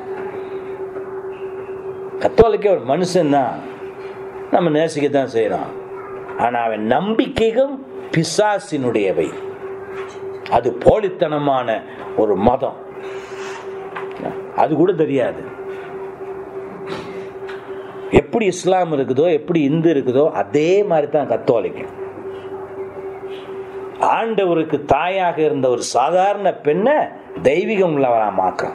கத்தோலிக்க ஒரு மனுஷன்தான் நம்ம நேசிக்க தான் செய்யறோம் ஆனா அவன் நம்பிக்கைகள் பிசாசினுடையவை அது போலித்தனமான ஒரு மதம் அது கூட தெரியாது எப்படி இஸ்லாம் இருக்குதோ எப்படி இந்து இருக்குதோ அதே மாதிரி தான் கத்தோலிக்கம் ஆண்டவருக்கு தாயாக இருந்த ஒரு சாதாரண பெண்ணை தெய்வீகம் உள்ளவராமாக்குறான்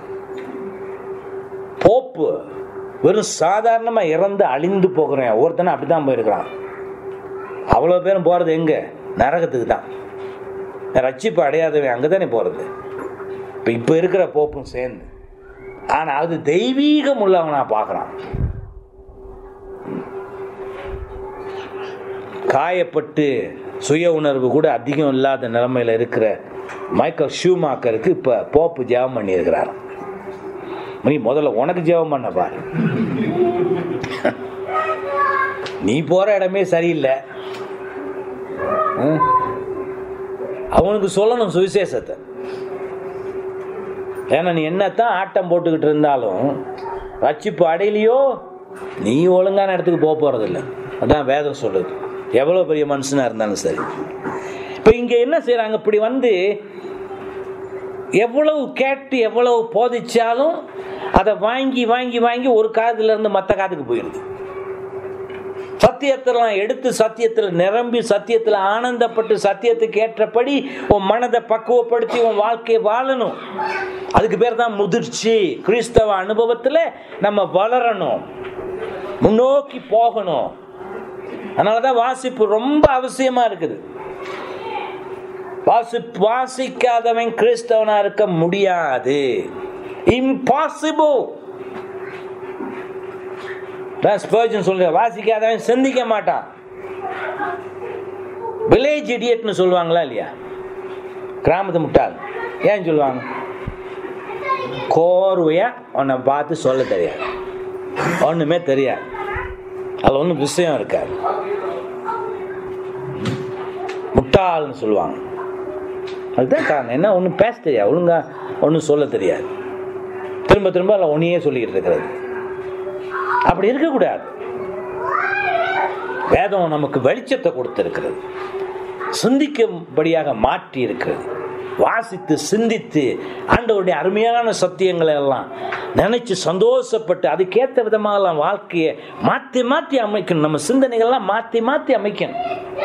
போப்பு வெறும் சாதாரணமா இறந்து அழிந்து போகிறேன் ஒவ்வொருத்தனும் அப்படித்தான் போயிருக்கிறான் அவ்வளோ பேரும் போறது எங்க நரகத்துக்கு தான் ரட்சிப்பு அடையாதவன் அங்கதானே போறது இப்ப இப்ப இருக்கிற போப்பும் சேர்ந்து ஆனா அது தெய்வீகம் உள்ளவனா பார்க்கறான் காயப்பட்டு சுய உணர்வு கூட அதிகம் இல்லாத நிலைமையில இருக்கிற மைக்கேல் ஷூமாக்கருக்கு இப்ப போப்பு ஜெபம் பண்ணி இருக்கிறார் நீ முதல்ல உனக்கு ஜெபம் பண்ண பாரு நீ போற இடமே சரியில்லை ம்? அவனுக்கு சொல்லணும் சுவிசேஷத்தை ஏன்னா நீ என்னத்தான் ஆட்டம் போட்டுக்கிட்டு இருந்தாலும் ரட்சிப்பு அடையிலையோ நீ ஒழுங்கான இடத்துக்கு போக போறதில்ல அதான் வேதம் சொல்லுது எவ்வளோ பெரிய மனுஷனா இருந்தாலும் சரி இப்போ இங்க என்ன செய்றாங்க இப்படி வந்து எவ்வளவு கேட்டு எவ்வளவு போதிச்சாலும் அதை வாங்கி வாங்கி வாங்கி ஒரு காதுல இருந்து மற்ற காதுக்கு போயிடுது சத்தியத்தெல்லாம் எடுத்து சத்தியத்தில் நிரம்பி சத்தியத்தில் ஆனந்தப்பட்டு சத்தியத்துக்கு ஏற்றபடி உன் மனதை பக்குவப்படுத்தி உன் வாழ்க்கையை வாழணும் அதுக்கு பேர் தான் முதிர்ச்சி கிறிஸ்தவ அனுபவத்தில் நம்ம வளரணும் முன்னோக்கி போகணும் அதனால தான் வாசிப்பு ரொம்ப அவசியமா இருக்குது வாசி வாசிக்காதவன் கிறிஸ்தவனா இருக்க முடியாது இம்பாசிபிள் ஸ்பர்ஜன் சொல்ற வாசிக்காதவன் சிந்திக்க மாட்டான் வில்லேஜ் இடியட்னு சொல்லுவாங்களா இல்லையா கிராமத்து முட்டாள் ஏன் சொல்லுவாங்க கோர்வையா உன்னை பார்த்து சொல்ல தெரியாது ஒண்ணுமே தெரியாது அதுல ஒன்றும் விஷயம் இருக்காது முட்டாள்னு சொல்லுவாங்க அதுதான் காரணம் என்ன ஒன்றும் பேச தெரியாது ஒழுங்கா ஒன்றும் சொல்ல தெரியாது திரும்ப திரும்ப அதில் ஒன்றையே சொல்லிக்கிட்டு இருக்கிறது அப்படி இருக்கக்கூடாது வேதம் நமக்கு வெளிச்சத்தை கொடுத்திருக்கிறது சிந்திக்கும்படியாக மாற்றி இருக்கிறது வாசித்து சிந்தித்து ஆண்டவருடைய அருமையான சத்தியங்களை எல்லாம் நினைச்சு சந்தோஷப்பட்டு அதுக்கேற்ற விதமாக வாழ்க்கையை மாற்றி மாற்றி அமைக்கணும் நம்ம சிந்தனைகள்லாம் மாற்றி மாற்றி அமைக்கணும்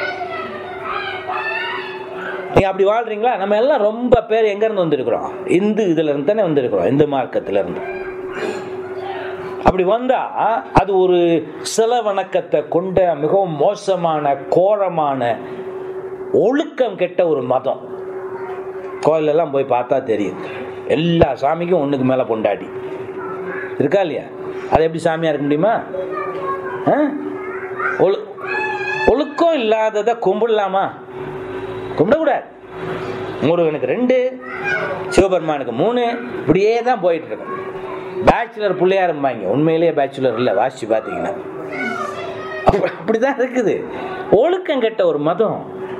நீங்க அப்படி வாழ்றீங்களா நம்ம எல்லாம் ரொம்ப பேர் எங்க இருந்து வந்திருக்கிறோம் இந்து இதுல இருந்து தானே வந்திருக்கிறோம் இந்து மார்க்கத்துல இருந்து அப்படி வந்தா அது ஒரு சில வணக்கத்தை கொண்ட மிகவும் மோசமான கோரமான ஒழுக்கம் கெட்ட ஒரு மதம் கோயிலெல்லாம் போய் பார்த்தா தெரியும் எல்லா சாமிக்கும் ஒண்ணுக்கு மேல பொண்டாடி இருக்கா இல்லையா அது எப்படி சாமியா இருக்க முடியுமா ஆ? ஒழு- ஒழுக்கம் இல்லாததை கும்பிடலாமா கும்பிடக்கூடாது முருகனுக்கு ரெண்டு சிவபெருமானுக்கு மூணு இப்படியே தான் போயிட்டு இருக்கும் பேச்சுலர் பிள்ளையா இருப்பாங்க உண்மையிலேயே பேச்சுலர் இல்லை வாசிச்சு பார்த்தீங்கன்னா அப்ப- அப்படிதான் இருக்குது ஒழுக்கம் கெட்ட ஒரு மதம்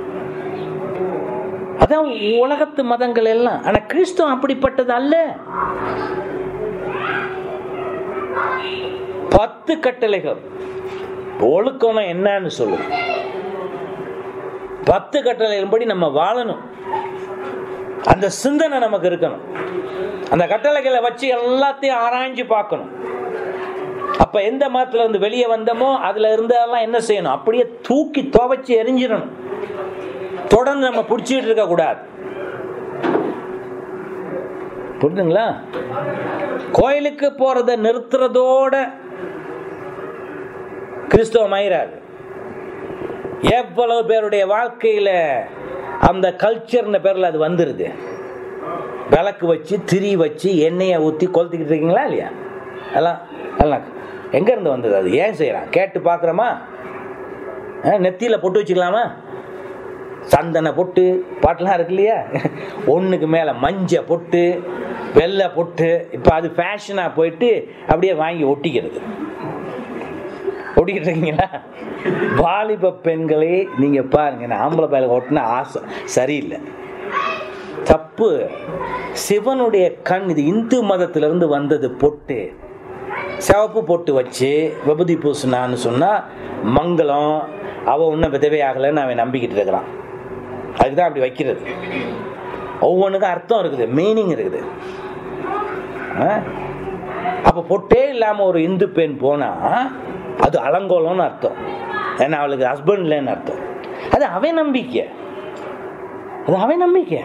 அதான் உலகத்து மதங்கள் எல்லாம் ஆனா கிறிஸ்துவம் அப்படிப்பட்டது அல்ல பத்து கட்டளைகள் ஒழுக்கம்னா என்னன்னு சொல்லு பத்து கட்டளைகளின்படி நம்ம வாழணும் அந்த சிந்தனை நமக்கு இருக்கணும் அந்த கட்டளைகளை வச்சு எல்லாத்தையும் ஆராய்ஞ்சு பார்க்கணும் அப்ப எந்த மதத்துல இருந்து வெளியே வந்தோமோ அதுல இருந்தெல்லாம் என்ன செய்யணும் அப்படியே தூக்கி துவைச்சு எரிஞ்சிடணும் தொடர்ந்து நம்ம பிடிச்சிட்டு இருக்க கூடாது புரியுதுங்களா கோயிலுக்கு போறத நிறுத்துறதோட கிறிஸ்தவம் ஆயிராது எவ்வளவு பேருடைய வாழ்க்கையில அந்த கல்ச்சர்ன பேர்ல அது வந்துருது விளக்கு வச்சு திரி வச்சு எண்ணெயை ஊற்றி கொளுத்திக்கிட்டு இருக்கீங்களா இல்லையா எல்லாம் எல்லாம் எங்க இருந்து வந்தது அது ஏன் செய்யலாம் கேட்டு பார்க்குறோமா நெத்தியில பொட்டு வச்சுக்கலாமா சந்தன பொட்டு பாட்டெல்லாம் இருக்கு இல்லையா ஒன்றுக்கு மேலே மஞ்ச பொட்டு வெள்ளை பொட்டு இப்போ அது ஃபேஷனாக போயிட்டு அப்படியே வாங்கி ஒட்டிக்கிறது ஒட்டிக்கிட்டு இருக்கீங்களா வாலிப பெண்களே நீங்கள் பாருங்க நான் ஆம்பளை பையலுக்கு ஒட்டின ஆசை சரியில்லை தப்பு சிவனுடைய கண் இது இந்து மதத்திலிருந்து வந்தது பொட்டு சிவப்பு பொட்டு வச்சு விபூதி பூசினான்னு சொன்னால் மங்களம் அவன் இன்னும் விதவையாகலைன்னு அவன் நம்பிக்கிட்டு இருக்கிறான் அதுதான் அப்படி வைக்கிறது ஒவ்வொன்றுக்கும் அர்த்தம் இருக்குது மீனிங் இருக்குது ஆ? அப்போ பொட்டே இல்லாமல் ஒரு இந்து பெண் போனால் அது அலங்கோலம்னு அர்த்தம் ஏன்னா அவளுக்கு ஹஸ்பண்ட் இல்லைன்னு அர்த்தம் அது அவன் நம்பிக்கை அது அவன் நம்பிக்கை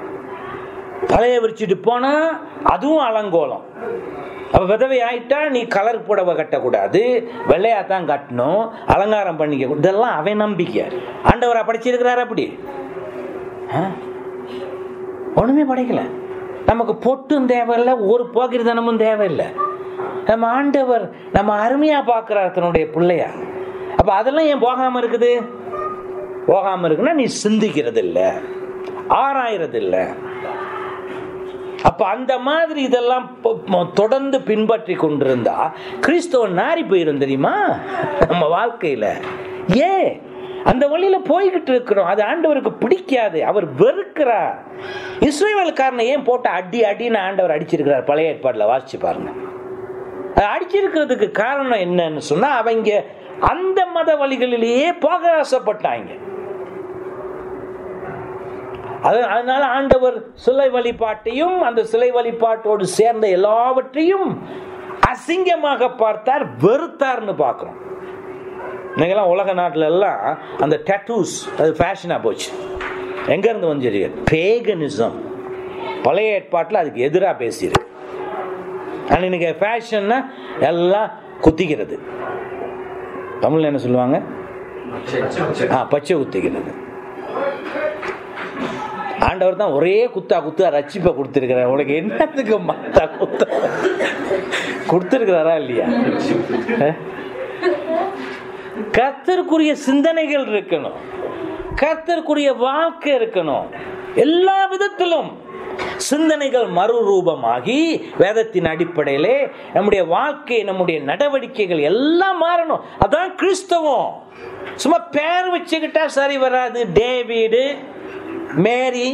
தலையை விரிச்சிட்டு போனா அதுவும் அலங்கோலம் அப்ப விதவை ஆயிட்டா நீ கலர் புடவை கட்டக்கூடாது வெள்ளையா தான் கட்டணும் அலங்காரம் பண்ணிக்க கூடாது. இதெல்லாம் அவன் நம்பிக்கை ஆண்டவரா படிச்சிருக்கிறாரு அப்படி ஆ? ஒண்ணுமே படைக்கல நமக்கு பொட்டும் தேவையில்லை ஒரு போகிருதனமும் தேவையில்லை நம்ம ஆண்டவர் நம்ம அருமையா பார்க்கிறார் தன்னுடைய பிள்ளையா அப்ப அதெல்லாம் ஏன் போகாம இருக்குது போகாம இருக்குன்னா நீ சிந்திக்கிறது இல்ல ஆராயறது இல்ல அப்ப அந்த மாதிரி இதெல்லாம் ப- ம- தொடர்ந்து பின்பற்றி கொண்டிருந்தா கிறிஸ்தவன் நாரி போயிரும் தெரியுமா நம்ம வாழ்க்கையில ஏன் அந்த வழியில போய்கிட்டு இருக்கிறோம் அது ஆண்டவருக்கு பிடிக்காது அவர் வெறுக்கிறார் இஸ்ரேவேல்காரனை ஏன் போட்ட அடி அடின்னு ஆண்டவர் அடிச்சிருக்கிறார் பழைய ஏற்பாடுல வாசிச்சு பாருங்க அது அடிச்சிருக்கிறதுக்கு காரணம் என்னன்னு சொன்னா அவங்க அந்த மத வழிகளிலேயே போக ஆசைப்பட்டாங்க அது அதனால ஆண்டவர் சிலை வழிபாட்டையும் அந்த சிலை வழிபாட்டோடு சேர்ந்த எல்லாவற்றையும் அசிங்கமாக பார்த்தார் வெறுத்தார்னு பார்க்கிறோம் இன்னைக்கெல்லாம் உலக நாட்டுல எல்லாம் அந்த டேட்டூஸ் அது ஃபேஷனாக போச்சு எங்க இருந்து வந்து பேகனிசம் பழைய ஏற்பாட்டில் அதுக்கு எதிராக பேசியிருக்கு ஆனால் இன்னைக்கு ஃபேஷன்னா எல்லாம் குத்திக்கிறது தமிழ்ல என்ன சொல்லுவாங்க ஆ பச்சை குத்திக்கிறது ஆண்டவர் தான் ஒரே குத்தா குத்தா ரட்சிப்பை கொடுத்துருக்கிறார் உனக்கு என்னத்துக்கு மத்தா குத்தா கொடுத்துருக்கிறாரா இல்லையா அஹ்? கர்த்தருக்குரிய சிந்தனைகள் இருக்கணும் கர்த்தருக்குரிய வாழ்க்கை இருக்கணும் எல்லா விதத்திலும் சிந்தனைகள் மறுரூபமாகி வேதத்தின் அடிப்படையிலே நம்முடைய வாழ்க்கை நம்முடைய நடவடிக்கைகள் எல்லாம் மாறணும் அதான் கிறிஸ்தவம் சும்மா பேர் வச்சுக்கிட்டா சரி வராது டேவிடு மேரி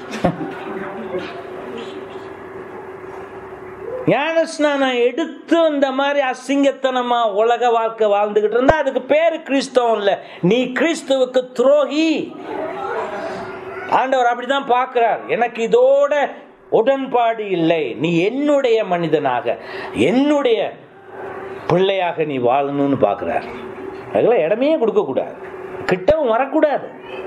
ஞானஸ்நானம் எடுத்து இந்த மாதிரி அசிங்கத்தனமா உலக வாழ்க்கை வாழ்ந்துகிட்டு இருந்தா அதுக்கு பேரு கிறிஸ்தவம் இல்ல நீ கிறிஸ்துவுக்கு துரோகி ஆண்டவர் அப்படிதான் பார்க்கிறார் எனக்கு இதோட உடன்பாடு இல்லை நீ என்னுடைய மனிதனாக என்னுடைய பிள்ளையாக நீ வாழணும்னு பார்க்கிறார் அதெல்லாம் இடமே கொடுக்க கூடாது கிட்டவும் வரக்கூடாது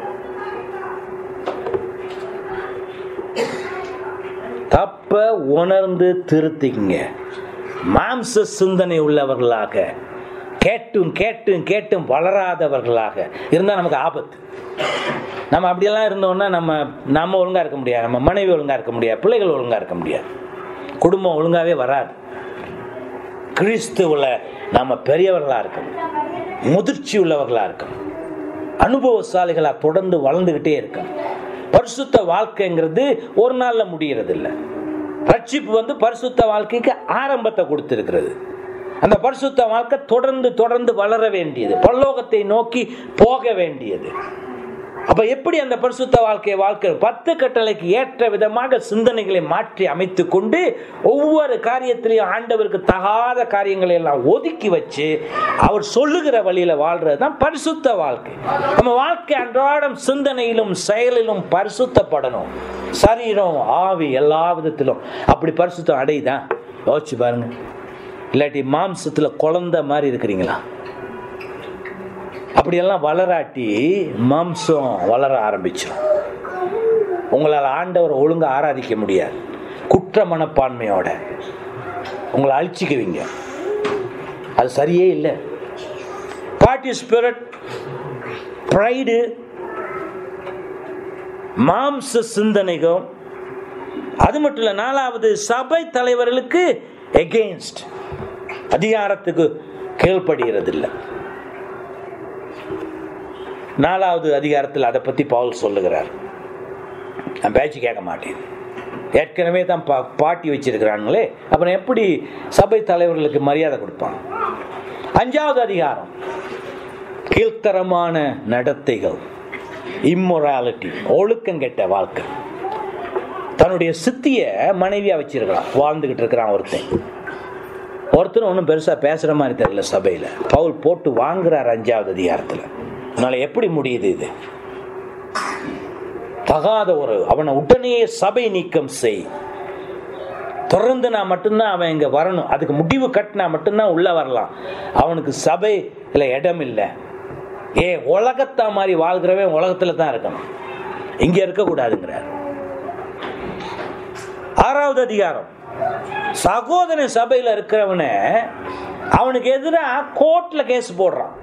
தப்ப உணர்ந்து திருத்திங்க மாம்ச சிந்தனை உள்ளவர்களாக கேட்டும் கேட்டும் கேட்டும் வளராதவர்களாக இருந்தால் நமக்கு ஆபத்து நம்ம அப்படியெல்லாம் இருந்தோம்னா நம்ம நம்ம ஒழுங்கா இருக்க முடியாது நம்ம மனைவி ஒழுங்கா இருக்க முடியாது பிள்ளைகள் ஒழுங்கா இருக்க முடியாது குடும்பம் ஒழுங்காவே வராது கிறிஸ்துவில் நாம பெரியவர்களா இருக்கணும் முதிர்ச்சி உள்ளவர்களா இருக்கணும் அனுபவசாலிகளா தொடர்ந்து வளர்ந்துகிட்டே இருக்கணும் பரிசுத்த வாழ்க்கைங்கிறது ஒரு நாள்ல முடியறது இல்லை ரட்சிப்பு வந்து பரிசுத்த வாழ்க்கைக்கு ஆரம்பத்தை கொடுத்திருக்கிறது அந்த பரிசுத்த வாழ்க்கை தொடர்ந்து தொடர்ந்து வளர வேண்டியது பரலோகத்தை நோக்கி போக வேண்டியது அப்ப எப்படி அந்த பரிசுத்த வாழ்க்கையை வாழ்க்கை பத்து கட்டளைக்கு ஏற்ற விதமாக சிந்தனைகளை மாற்றி அமைத்து கொண்டு ஒவ்வொரு காரியத்திலையும் ஆண்டவருக்கு தகாத காரியங்களை எல்லாம் ஒதுக்கி வச்சு அவர் சொல்லுகிற வழியில வாழ்றது தான் பரிசுத்த வாழ்க்கை நம்ம வாழ்க்கை அன்றாடம் சிந்தனையிலும் செயலிலும் பரிசுத்தப்படணும் சரீரம் ஆவி எல்லா விதத்திலும் அப்படி பரிசுத்தம் அடையுதான் யோசிச்சு பாருங்க இல்லாட்டி மாம்சத்துல குழந்தை மாதிரி இருக்கிறீங்களா அப்படியெல்லாம் வளராட்டி மாம்சம் வளர ஆரம்பிச்சிடும் உங்களால் ஆண்டவரை ஒழுங்கா ஆராதிக்க முடியாது குற்ற மனப்பான்மையோட உங்களை அழிச்சிக்குவீங்க அது சரியே இல்லை பார்ட்டி ஸ்பிரிட் ப்ரைடு மாம்ச சிந்தனைகள் அது மட்டும் இல்லை நாலாவது சபை தலைவர்களுக்கு எகெயின்ஸ்ட் அதிகாரத்துக்கு கீழ்ப்படுகிறது இல்லை நாலாவது அதிகாரத்தில் அதை பற்றி பவுல் சொல்லுகிறார் நான் பேச்சு கேட்க மாட்டேன் ஏற்கனவே தான் பா பாட்டி வச்சிருக்கிறாங்களே அப்புறம் எப்படி சபை தலைவர்களுக்கு மரியாதை கொடுப்பாங்க அஞ்சாவது அதிகாரம் கீழ்த்தரமான நடத்தைகள் இம்மொராலிட்டி ஒழுக்கம் கெட்ட வாழ்க்கை தன்னுடைய சித்திய மனைவியா வச்சிருக்கிறான் வாழ்ந்துகிட்டு இருக்கிறான் ஒருத்தன் ஒருத்தர் ஒன்றும் பெருசா பேசுற மாதிரி தெரியல சபையில பவுல் போட்டு வாங்குறார் அஞ்சாவது அதிகாரத்தில் அதனால எப்படி முடியுது இது தகாத ஒரு அவனை உடனே சபை நீக்கம் செய் தொடர்ந்து நான் மட்டும்தான் அவன் இங்க வரணும் அதுக்கு முடிவு கட்டினா மட்டும்தான் உள்ள வரலாம் அவனுக்கு சபையில் இடம் இல்லை ஏ உலகத்தா மாதிரி வாழ்கிறவன் உலகத்துல தான் இருக்கணும் இங்க இருக்கக்கூடாதுங்கிறார் ஆறாவது அதிகாரம் சகோதரன் சபையில் இருக்கிறவன அவனுக்கு எதிராக கோர்ட்ல கேஸ் போடுறான்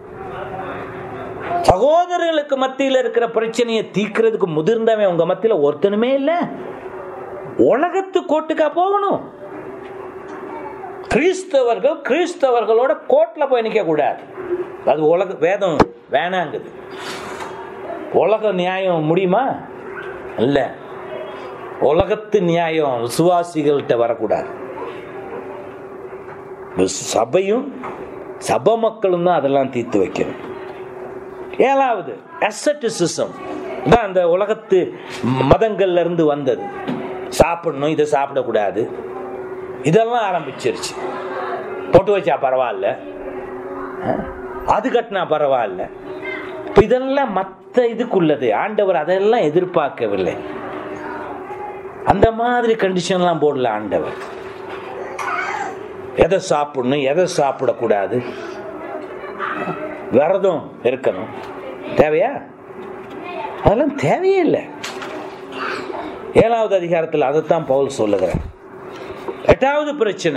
சகோதரர்களுக்கு மத்தியில் இருக்கிற பிரச்சனையை தீர்க்கிறதுக்கு முதிர்ந்தவன் உங்க மத்தியில் ஒருத்தனுமே இல்லை உலகத்து கோட்டுக்கா போகணும் கிறிஸ்தவர்கள் கிறிஸ்தவர்களோட கோர்ட்ல போய் நிற்க கூடாது அது உலக வேதம் வேணாங்குது உலக நியாயம் முடியுமா இல்ல உலகத்து நியாயம் விசுவாசிகள்கிட்ட வரக்கூடாது சபையும் சபை மக்களும் தான் அதெல்லாம் தீர்த்து வைக்கணும் ஏழாவது அசட்டிசிசம் தான் அந்த உலகத்து மதங்கள்ல இருந்து வந்தது சாப்பிடணும் இதை சாப்பிடக்கூடாது இதெல்லாம் ஆரம்பிச்சிருச்சு பொட்டு வச்சா பரவாயில்ல அது கட்டினா பரவாயில்ல இதெல்லாம் மற்ற இதுக்குள்ளது ஆண்டவர் அதெல்லாம் எதிர்பார்க்கவில்லை அந்த மாதிரி கண்டிஷன்லாம் போடல ஆண்டவர் எதை சாப்பிடணும் எதை சாப்பிடக்கூடாது விரதம் இருக்கணும் தேவையா அதெல்லாம் தேவையே இல்லை ஏழாவது அதிகாரத்தில் அதைத்தான் பவுல் சொல்லுகிறேன் எட்டாவது பிரச்சனை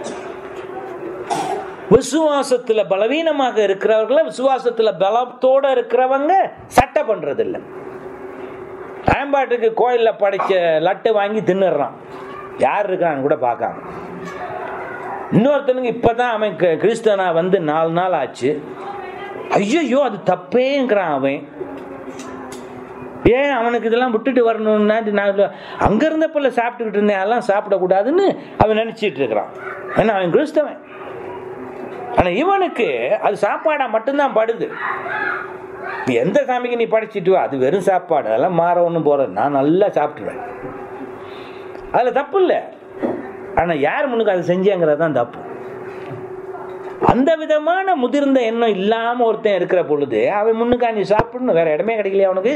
விசுவாசத்துல பலவீனமாக இருக்கிறவர்கள விசுவாசத்துல பலத்தோட இருக்கிறவங்க சட்டை பண்றது இல்லை பயன்பாட்டுக்கு கோயில்ல படைச்ச லட்டு வாங்கி தின்னுடுறான் யார் இருக்கான்னு கூட பார்க்காம இன்னொருத்தனுக்கு இப்பதான் அவன் கிறிஸ்தவனா வந்து நாலு நாள் ஆச்சு ஐயோ அது தப்பேங்கிறான் அவன் ஏன் அவனுக்கு இதெல்லாம் விட்டுட்டு வரணும்னா இது நான் இல்ல- அங்க இருந்தப்பல சாப்பிட்டுக்கிட்டு இருந்தேன் அதெல்லாம் சாப்பிடக்கூடாதுன்னு அவன் நினைச்சிட்டு இருக்கிறான் ஏன்னா அவன் கிறிஸ்தவன் ஆனா இவனுக்கு அது சாப்பாடா மட்டும்தான் படுது நீ எந்த சாமிக்கு நீ படிச்சிட்டு வா அது வெறும் சாப்பாடு அதெல்லாம் மாற ஒன்றும் போறது நான் நல்லா சாப்பிட்டுருவேன் அதுல தப்பு இல்லை ஆனா யார் முன்னுக்கு அதை செஞ்சாங்கிறது தான் தப்பு அந்த விதமான முதிர்ந்த எண்ணம் இல்லாம ஒருத்தன் இருக்கிற பொழுது அவன் முன்னுக்கா நீ சாப்பிடணும் வேற இடமே கிடைக்கலையா அவனுக்கு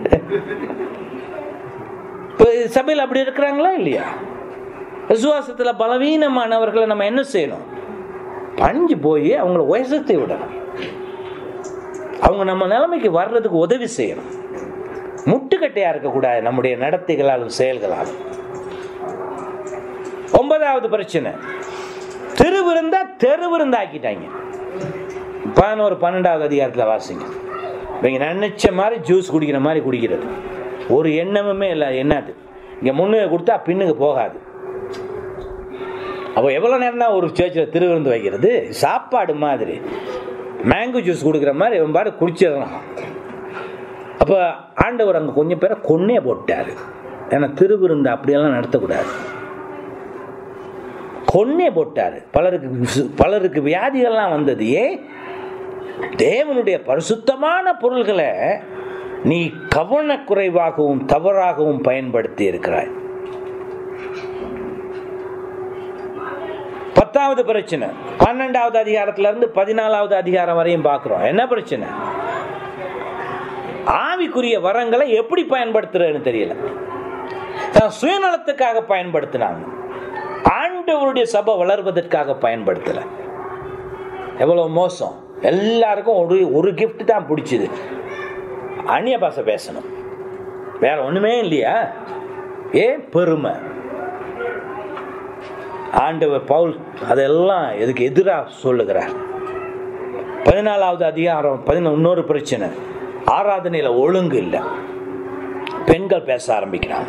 இப்போ சபையில் அப்படி இருக்கிறாங்களா இல்லையா விசுவாசத்துல பலவீனமானவர்களை நம்ம என்ன செய்யணும் பணிஞ்சு போய் அவங்கள உயசத்தை விடணும் அவங்க நம்ம நிலைமைக்கு வர்றதுக்கு உதவி செய்யணும் முட்டுக்கட்டையா இருக்கக்கூடாது நம்முடைய நடத்தைகளாலும் செயல்களாலும் ஒன்பதாவது பிரச்சனை திருவிருந்தா தெருவிருந்தா ஆக்கிட்டாங்க பதினோரு பன்னெண்டாவது அதிகாரத்தில் வாசிங்க இவங்க நினைச்ச மாதிரி ஜூஸ் குடிக்கிற மாதிரி குடிக்கிறது ஒரு எண்ணமுமே இல்லை என்னது இங்கே முன்னுக்கு கொடுத்தா பின்னுக்கு போகாது அப்போ எவ்வளோ நேரம் தான் ஒரு சேர்ச்சில் திருவிருந்து வைக்கிறது சாப்பாடு மாதிரி மேங்கோ ஜூஸ் கொடுக்குற மாதிரி இவன் பாட்டு குடிச்சிடலாம் அப்போ ஆண்டவர் அங்கே கொஞ்சம் பேரை கொன்னே போட்டார் ஏன்னா திருவிருந்து அப்படியெல்லாம் நடத்தக்கூடாது கொன்னே போட்டார் பலருக்கு விசு- பலருக்கு வியாதிகள்லாம் வந்தது ஏன் தேவனுடைய பரிசுத்தமான பொருள்களை நீ கவனக்குறைவாகவும் தவறாகவும் பயன்படுத்தி இருக்கிறாய் பத்தாவது பிரச்சனை பன்னெண்டாவது அதிகாரத்துல இருந்து பதினாலாவது அதிகாரம் வரையும் பார்க்கிறோம் என்ன பிரச்சனை ஆவிக்குரிய வரங்களை எப்படி பயன்படுத்துறதுன்னு தெரியல தான் சுயநலத்துக்காக பயன்படுத்தினாங்க ஆண்டவருடைய சபை வளர்வதற்காக பயன்படுத்தல எவ்வளவு மோசம் எல்லாருக்கும் ஒரு ஒரு கிஃப்ட் தான் பிடிச்சது அந்நிய பாஷை பேசணும் வேற ஒண்ணுமே இல்லையா ஏன் பெருமை ஆண்டவர் பவுல் அதெல்லாம் எதுக்கு எதிராக சொல்லுகிறார் பதினாலாவது அதிகாரம் பதினொன்று இன்னொரு பிரச்சனை ஆராதனையில ஒழுங்கு இல்லை பெண்கள் பேச ஆரம்பிக்கிறாங்க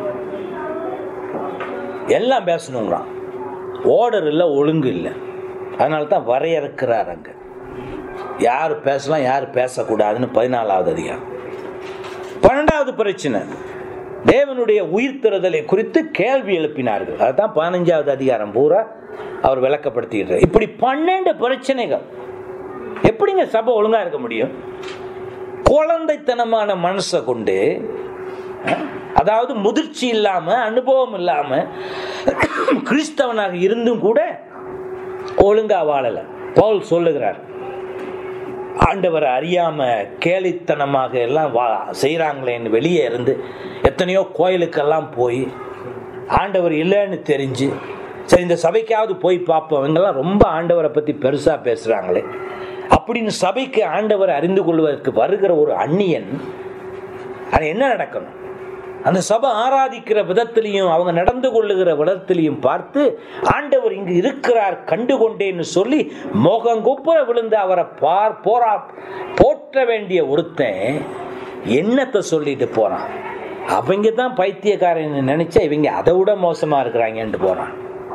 எல்லாம் பேசணுங்கிறான் ஓர்டர் இல்லை ஒழுங்கு இல்லை அதனால தான் வரையறுக்கிறார் அங்க யார் பேசலாம் யார் பேசக்கூடாதுன்னு பதினாலாவது அதிகாரம் பன்னெண்டாவது பிரச்சனை தேவனுடைய உயிர்த்தெழுதலை குறித்து கேள்வி எழுப்பினார்கள் அதுதான் பதினஞ்சாவது அதிகாரம் பூரா அவர் விளக்கப்படுத்திட்டு இப்படி பன்னெண்டு பிரச்சனைகள் எப்படிங்க சபை ஒழுங்கா இருக்க முடியும் குழந்தைத்தனமான மனசை கொண்டு அஹ், அதாவது முதிர்ச்சி இல்லாம அனுபவம் இல்லாம கிறிஸ்தவனாக இருந்தும் கூட ஒழுங்கா வாழல பவுல் சொல்லுகிறார் ஆண்டவரை அறியாம கேலித்தனமாக எல்லாம் வா செய்கிறாங்களேன்னு வெளியே இருந்து எத்தனையோ கோயிலுக்கெல்லாம் போய் ஆண்டவர் இல்லைன்னு தெரிஞ்சு சரி இந்த சபைக்காவது போய் பார்ப்போம் இவங்கெல்லாம் ரொம்ப ஆண்டவரை பற்றி பெருசாக பேசுகிறாங்களே அப்படின்னு சபைக்கு ஆண்டவரை அறிந்து கொள்வதற்கு வருகிற ஒரு அந்நியன் அது என்ன நடக்கணும் அந்த சபை ஆராதிக்கிற விதத்திலையும் அவங்க நடந்து கொள்ளுகிற விதத்திலையும் பார்த்து ஆண்டவர் இங்கு இருக்கிறார் கண்டு கொண்டேன்னு சொல்லி முகங்குப்புற விழுந்து அவரை பார் போரா போற்ற வேண்டிய ஒருத்தன் என்னத்தை சொல்லிட்டு போறான் அவங்க தான் பைத்தியக்காரன் நினைச்சா இவங்க அதை விட மோசமா இருக்கிறாங்கன்ட்டு போறான்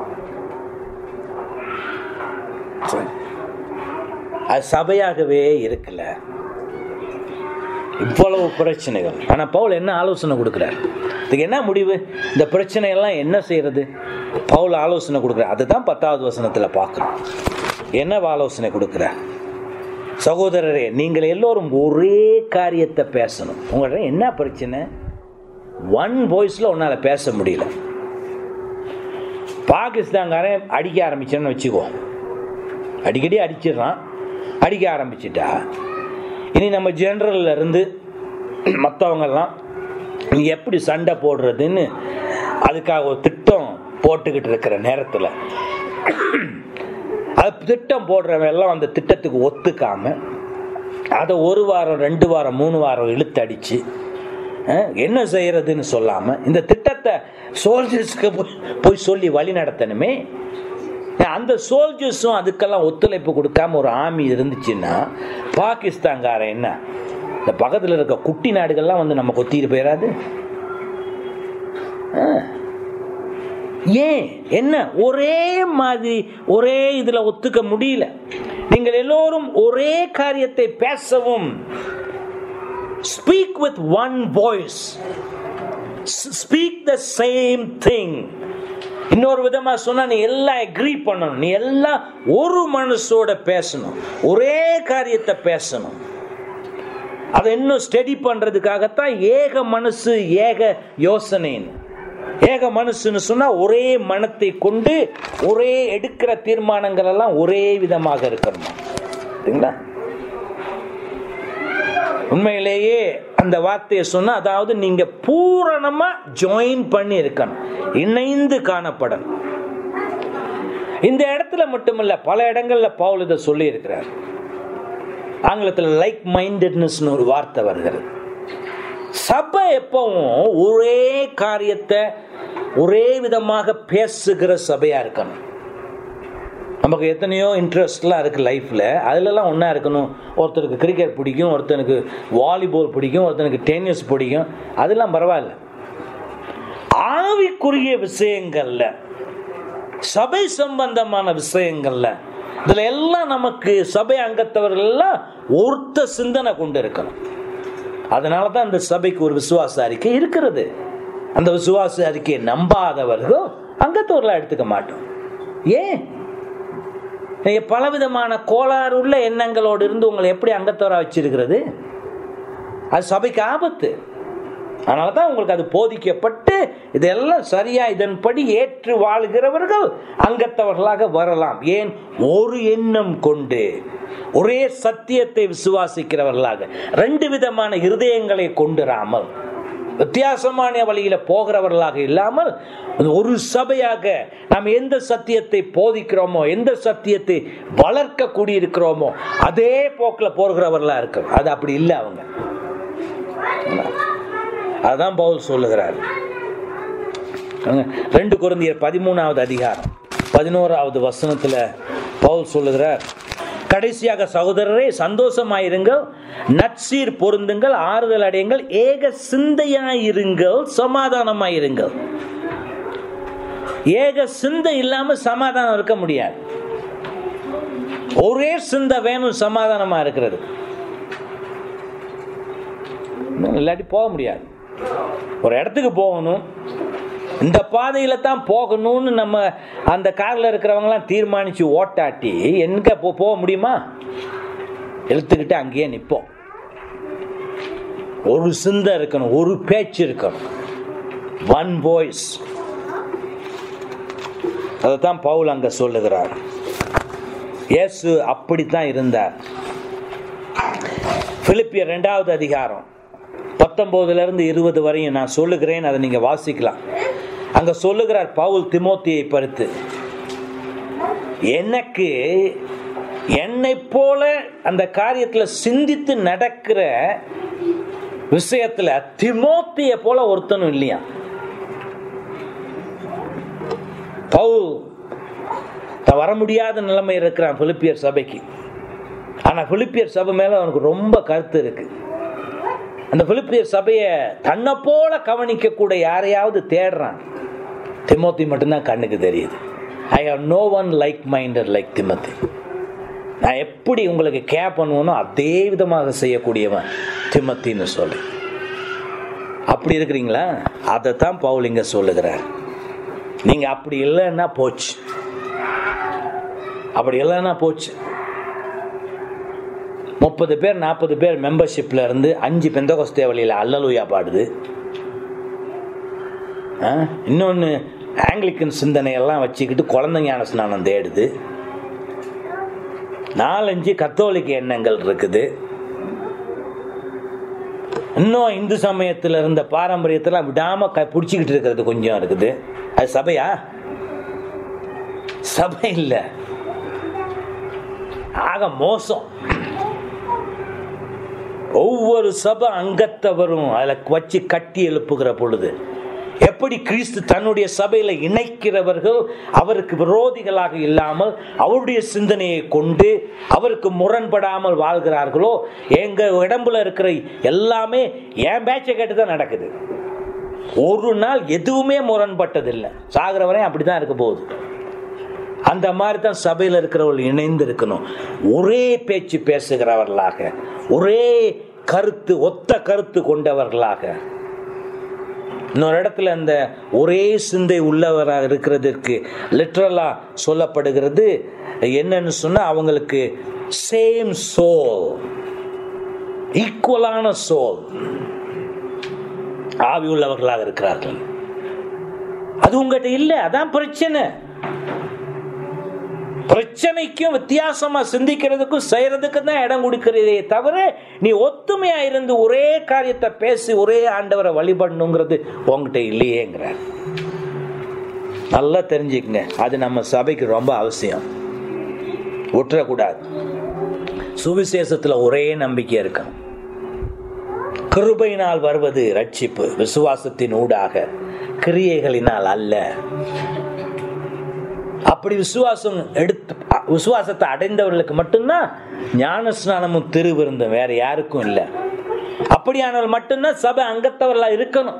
அது சபையாகவே இருக்குல்ல இவ்வளவு பிரச்சனைகள் ஆனா பவுல் என்ன ஆலோசனை கொடுக்கிறார் இதுக்கு என்ன முடிவு இந்த பிரச்சனை எல்லாம் என்ன செய்யறது பவுல் ஆலோசனை கொடுக்கிறார் அதுதான் பத்தாவது வசனத்துல பார்க்கிறோம் என்ன ஆலோசனை கொடுக்கிறார் சகோதரரே நீங்கள் எல்லோரும் ஒரே காரியத்தை பேசணும் உங்கள்ட்ட என்ன பிரச்சனை ஒன் வாய்ஸ்ல உன்னால பேச முடியல பாகிஸ்தான்காரன் அடிக்க ஆரம்பிச்சேன்னு வச்சுக்கோ அடிக்கடி அடிச்சிடுறான் அடிக்க ஆரம்பிச்சிட்டா இனி நம்ம ஜெனரல்ல இருந்து மற்றவங்கெல்லாம் நீ எப்படி சண்டை போடுறதுன்னு அதுக்காக ஒரு திட்டம் போட்டுக்கிட்டு இருக்கிற நேரத்தில் அது திட்டம் போடுறவன் எல்லாம் அந்த திட்டத்துக்கு ஒத்துக்காம அதை ஒரு வாரம் ரெண்டு வாரம் மூணு வாரம் இழுத்து அடிச்சு அஹ், என்ன செய்யறதுன்னு சொல்லாம இந்த திட்டத்தை சோல்ஜர்ஸ்க்கு போய் போய் சொல்லி வழி நடத்தணுமே அந்த சோல்ஜர்ஸும் அதுக்கெல்லாம் ஒத்துழைப்பு கொடுக்காம ஒரு ஆர்மி இருந்துச்சுன்னா பாகிஸ்தான்காரன் என்ன இந்த பக்கத்தில் இருக்க குட்டி நாடுகள்லாம் வந்து நம்ம கொத்திட்டு போயிடாது ஆ. ஏன் என்ன ஒரே மாதிரி ஒரே இதுல ஒத்துக்க முடியல நீங்கள் எல்லோரும் ஒரே காரியத்தை பேசவும் speak with one voice speak the same thing இன்னொரு விதமா சொன்னா நீ எல்லாம் அக்ரி பண்ணணும் நீ எல்லாம் ஒரு மனசோட பேசணும் ஒரே காரியத்தை பேசணும் அதை இன்னும் ஸ்டடி பண்றதுக்காகத்தான் ஏக மனசு ஏக யோசனைன்னு ஏக மனசுன்னு சொன்னா ஒரே மனத்தை கொண்டு ஒரே எடுக்கிற தீர்மானங்கள் எல்லாம் ஒரே விதமாக இருக்கணுமா சரிங்களா உண்மையிலேயே அந்த வார்த்தையை சொன்னா அதாவது நீங்க பூரணமா ஜாயின் பண்ணி இருக்கணும் இணைந்து காணப்படணும் இந்த இடத்துல மட்டுமல்ல பல இடங்கள்ல பவுல் இதை சொல்லி இருக்கிறார் ஆங்கிலத்தில் லைக் மைண்டட்னஸ்னு ஒரு வார்த்தை வருகிறது சபை எப்பவும் ஒரே காரியத்தை ஒரே விதமாக பேசுகிற சபையா இருக்கணும் நமக்கு எத்தனையோ இன்ட்ரெஸ்ட்லாம் இருக்குது லைஃப்பில் அதிலலாம் ஒன்றா இருக்கணும் ஒருத்தருக்கு கிரிக்கெட் பிடிக்கும் ஒருத்தனுக்கு வாலிபால் பிடிக்கும் ஒருத்தனுக்கு டென்னிஸ் பிடிக்கும் அதெல்லாம் பரவாயில்ல ஆவிக்குரிய விஷயங்கள்ல சபை சம்பந்தமான விஷயங்கள்ல இதுல எல்லாம் நமக்கு சபை அங்கத்தவர்கள் எல்லாம் ஒருத்த சிந்தனை கொண்டு இருக்கணும் அதனால தான் இந்த சபைக்கு ஒரு விசுவாச அறிக்கை இருக்கிறது அந்த விசுவாச அறிக்கையை நம்பாதவர்கள் அங்கத்தவர்களா எடுத்துக்க மாட்டோம் ஏன் நீங்க பலவிதமான கோளாறு உள்ள எண்ணங்களோடு இருந்து உங்களை எப்படி அங்கத்தவரா வச்சிருக்கிறது அது சபைக்கு ஆபத்து அதனால தான் உங்களுக்கு அது போதிக்கப்பட்டு இதெல்லாம் சரியா இதன்படி ஏற்று வாழ்கிறவர்கள் அங்கத்தவர்களாக வரலாம் ஏன் ஒரு எண்ணம் கொண்டு ஒரே சத்தியத்தை விசுவாசிக்கிறவர்களாக ரெண்டு விதமான இருதயங்களை கொண்டுராமல் வித்தியாசமான வழியில போகிறவர்களாக இல்லாமல் ஒரு சபையாக நாம் எந்த சத்தியத்தை போதிக்கிறோமோ எந்த சத்தியத்தை வளர்க்க கூடியிருக்கிறோமோ அதே போக்கில் போகிறவர்களா இருக்கு அது அப்படி இல்லை அவங்க அதான் பவுல் சொல்லுகிறார் ரெண்டு குழந்தையர் பதிமூணாவது அதிகாரம் பதினோராவது வசனத்துல பவுல் சொல்லுகிறார் கடைசியாக சகோதரரே சந்தோஷமாயிருங்கள் நற்சீர் பொருந்துங்கள் ஆறுதல் அடையுங்கள் ஏக சிந்தையாயிருங்கள் சமாதானமாயிருங்கள் ஏக சிந்தை இல்லாம சமாதானம் இருக்க முடியாது ஒரே சிந்தை வேணும் சமாதானமா இருக்கிறது இல்லாட்டி போக முடியாது ஒரு இடத்துக்கு போகணும் இந்த பாதையில தான் போகணும்னு நம்ம அந்த கார்ல இருக்கிறவங்கலாம் தீர்மானிச்சு ஓட்டாட்டி எங்க போ போக முடியுமா எழுத்துக்கிட்டு அங்கேயே நிற்போம் ஒரு சிந்தை இருக்கணும் ஒரு பேச்சு இருக்கணும் ஒன் வாய்ஸ் அதைத்தான் பவுல் அங்க சொல்லுகிறார் இயேசு அப்படித்தான் இருந்தார் பிலிப்பியர் ரெண்டாவது அதிகாரம் பத்தொன்பதுல இருந்து இருபது வரையும் நான் சொல்லுகிறேன் அதை நீங்க வாசிக்கலாம் அங்க சொல்லுகிறார் பவுல் திமோத்தியை பருத்து எனக்கு என்னை போல அந்த காரியத்துல சிந்தித்து நடக்கிற விஷயத்துல திமோத்திய போல ஒருத்தனும் இல்லையா பவுல் வர முடியாத நிலைமை இருக்கிறான் பிலிப்பியர் சபைக்கு ஆனா பிலிப்பியர் சபை மேல அவனுக்கு ரொம்ப கருத்து இருக்கு அந்த பிலிப்பியர் சபையை தன்னை போல கவனிக்க கூட யாரையாவது தேடுறான் திமோத்தி மட்டும்தான் கண்ணுக்கு தெரியுது I have no one like minded like Timothy நான் எப்படி உங்களுக்கு கே பண்ணுவேனோ அதே விதமாக செய்யக்கூடியவன் திமத்தின்னு சொல்லி அப்படி இருக்கிறீங்களா அதை தான் பவுலிங்க சொல்லுகிறார் நீங்க அப்படி இல்லைன்னா போச்சு அப்படி இல்லைன்னா போச்சு முப்பது பேர் நாற்பது பேர் மெம்பர்ஷிப்ல இருந்து அஞ்சு பெந்தகோஸ்தே வழியில் அல்லலுயா பாடுது இன்னொன்று ஆங்கிலிக்கன் சிந்தனையெல்லாம் வச்சுக்கிட்டு குழந்தை ஞான ஸ்நானம் தேடுது நாலஞ்சு கத்தோலிக்க எண்ணங்கள் இருக்குது இன்னும் இந்து சமயத்தில் இருந்த பாரம்பரியத்தெல்லாம் விடாம க பிடிச்சிக்கிட்டு இருக்கிறது கொஞ்சம் இருக்குது அது சபையா சபை இல்லை ஆக மோசம் ஒவ்வொரு சபை அங்கத்தவரும் அதில் வச்சு கட்டி எழுப்புகிற பொழுது எப்படி கிறிஸ்து தன்னுடைய சபையில இணைக்கிறவர்கள் அவருக்கு விரோதிகளாக இல்லாமல் அவருடைய சிந்தனையை கொண்டு அவருக்கு முரண்படாமல் வாழ்கிறார்களோ எங்க இடம்புல இருக்கிற எல்லாமே என் பேச்சை கேட்டு தான் நடக்குது ஒரு நாள் எதுவுமே முரண்பட்டதில்லை சாகிற வரையும் அப்படிதான் இருக்க போகுது அந்த மாதிரி தான் சபையில் இருக்கிறவர்கள் இணைந்து இருக்கணும் ஒரே பேச்சு பேசுகிறவர்களாக ஒரே கருத்து ஒத்த கருத்து கொண்டவர்களாக இன்னொரு இடத்துல அந்த ஒரே சிந்தை உள்ளவராக இருக்கிறதுக்கு லிட்ரலா சொல்லப்படுகிறது என்னன்னு சொன்னா அவங்களுக்கு சேம் சோல் ஈக்குவலான சோல் ஆவி உள்ளவர்களாக இருக்கிறார்கள் அது உங்ககிட்ட இல்லை அதான் பிரச்சனை பிரச்சனைக்கும் வித்தியாசமா சிந்திக்கிறதுக்கும் செய்யறதுக்கு தான் இடம் கொடுக்கிறதே தவிர நீ ஒத்துமையா இருந்து ஒரே காரியத்தை பேசி ஒரே ஆண்டவரை வழிபடணுங்கிறது உங்ககிட்ட இல்லையேங்கிறார் நல்லா தெரிஞ்சுக்கங்க அது நம்ம சபைக்கு ரொம்ப அவசியம் விட்டுறக்கூடாது சுவிசேஷத்துல ஒரே நம்பிக்கை இருக்கணும் கிருபையினால் வருவது ரட்சிப்பு விசுவாசத்தின் ஊடாக கிரியைகளினால் அல்ல அப்படி விசுவாசம் எடுத்து விசுவாசத்தை அடைந்தவர்களுக்கு மட்டும்தான் ஞான ஸ்நானமும் திருவிருந்தும் வேற யாருக்கும் இல்லை அப்படியானால் மட்டும்தான் சபை அங்கத்தவர்களா இருக்கணும்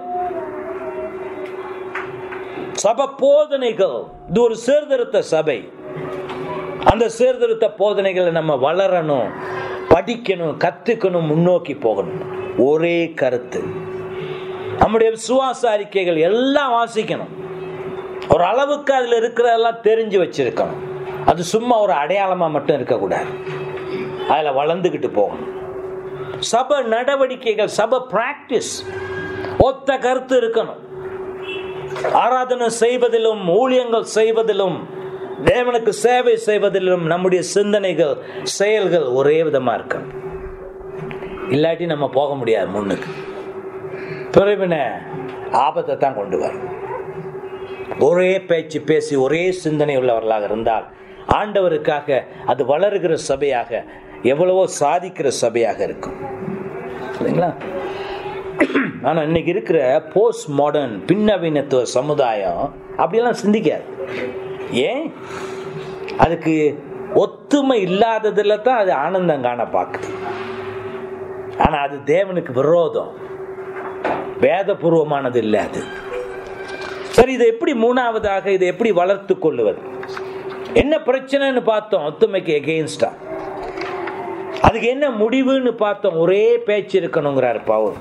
சபை போதனைகள் இது ஒரு சீர்திருத்த சபை அந்த சீர்திருத்த போதனைகளை நம்ம வளரணும் படிக்கணும் கத்துக்கணும் முன்னோக்கி போகணும் ஒரே கருத்து நம்முடைய விசுவாச அறிக்கைகள் எல்லாம் வாசிக்கணும் ஒரு அளவுக்கு அதுல இருக்கிறதெல்லாம் தெரிஞ்சு வச்சிருக்கணும் அது சும்மா ஒரு அடையாளமா மட்டும் இருக்கக்கூடாது அதுல வளர்ந்துகிட்டு போகணும் சபை நடவடிக்கைகள் சபை பிராக்டிஸ் ஒத்த கருத்து இருக்கணும் ஆராதனை செய்வதிலும் ஊழியங்கள் செய்வதிலும் தேவனுக்கு சேவை செய்வதிலும் நம்முடைய சிந்தனைகள் செயல்கள் ஒரே விதமா இருக்கணும் இல்லாட்டி நம்ம போக முடியாது முன்னுக்கு பிறவின ஆபத்தை தான் கொண்டு வரும் ஒரே பேச்சு பேசி ஒரே சிந்தனை உள்ளவர்களாக இருந்தால் ஆண்டவருக்காக அது வளருகிற சபையாக எவ்வளவோ சாதிக்கிற சபையாக இருக்கும் இல்லைங்களா ஆனால் இன்னைக்கு இருக்கிற போஸ்ட் மாடர்ன் பின்னவீனத்துவ சமுதாயம் அப்படியெல்லாம் சிந்திக்காது ஏன் அதுக்கு ஒத்துமை இல்லாததுல தான் அது ஆனந்தம் காண பார்க்குது ஆனால் அது தேவனுக்கு விரோதம் வேதபூர்வமானது இல்லை அது சரி இதை எப்படி மூணாவதாக இதை எப்படி வளர்த்து கொள்ளுவது என்ன பிரச்சனைன்னு பார்த்தோம் ஒத்துமைக்கு எகெயின்ஸ்டா அதுக்கு என்ன முடிவுன்னு பார்த்தோம் ஒரே பேச்சு இருக்கணுங்கிறார் பவுல்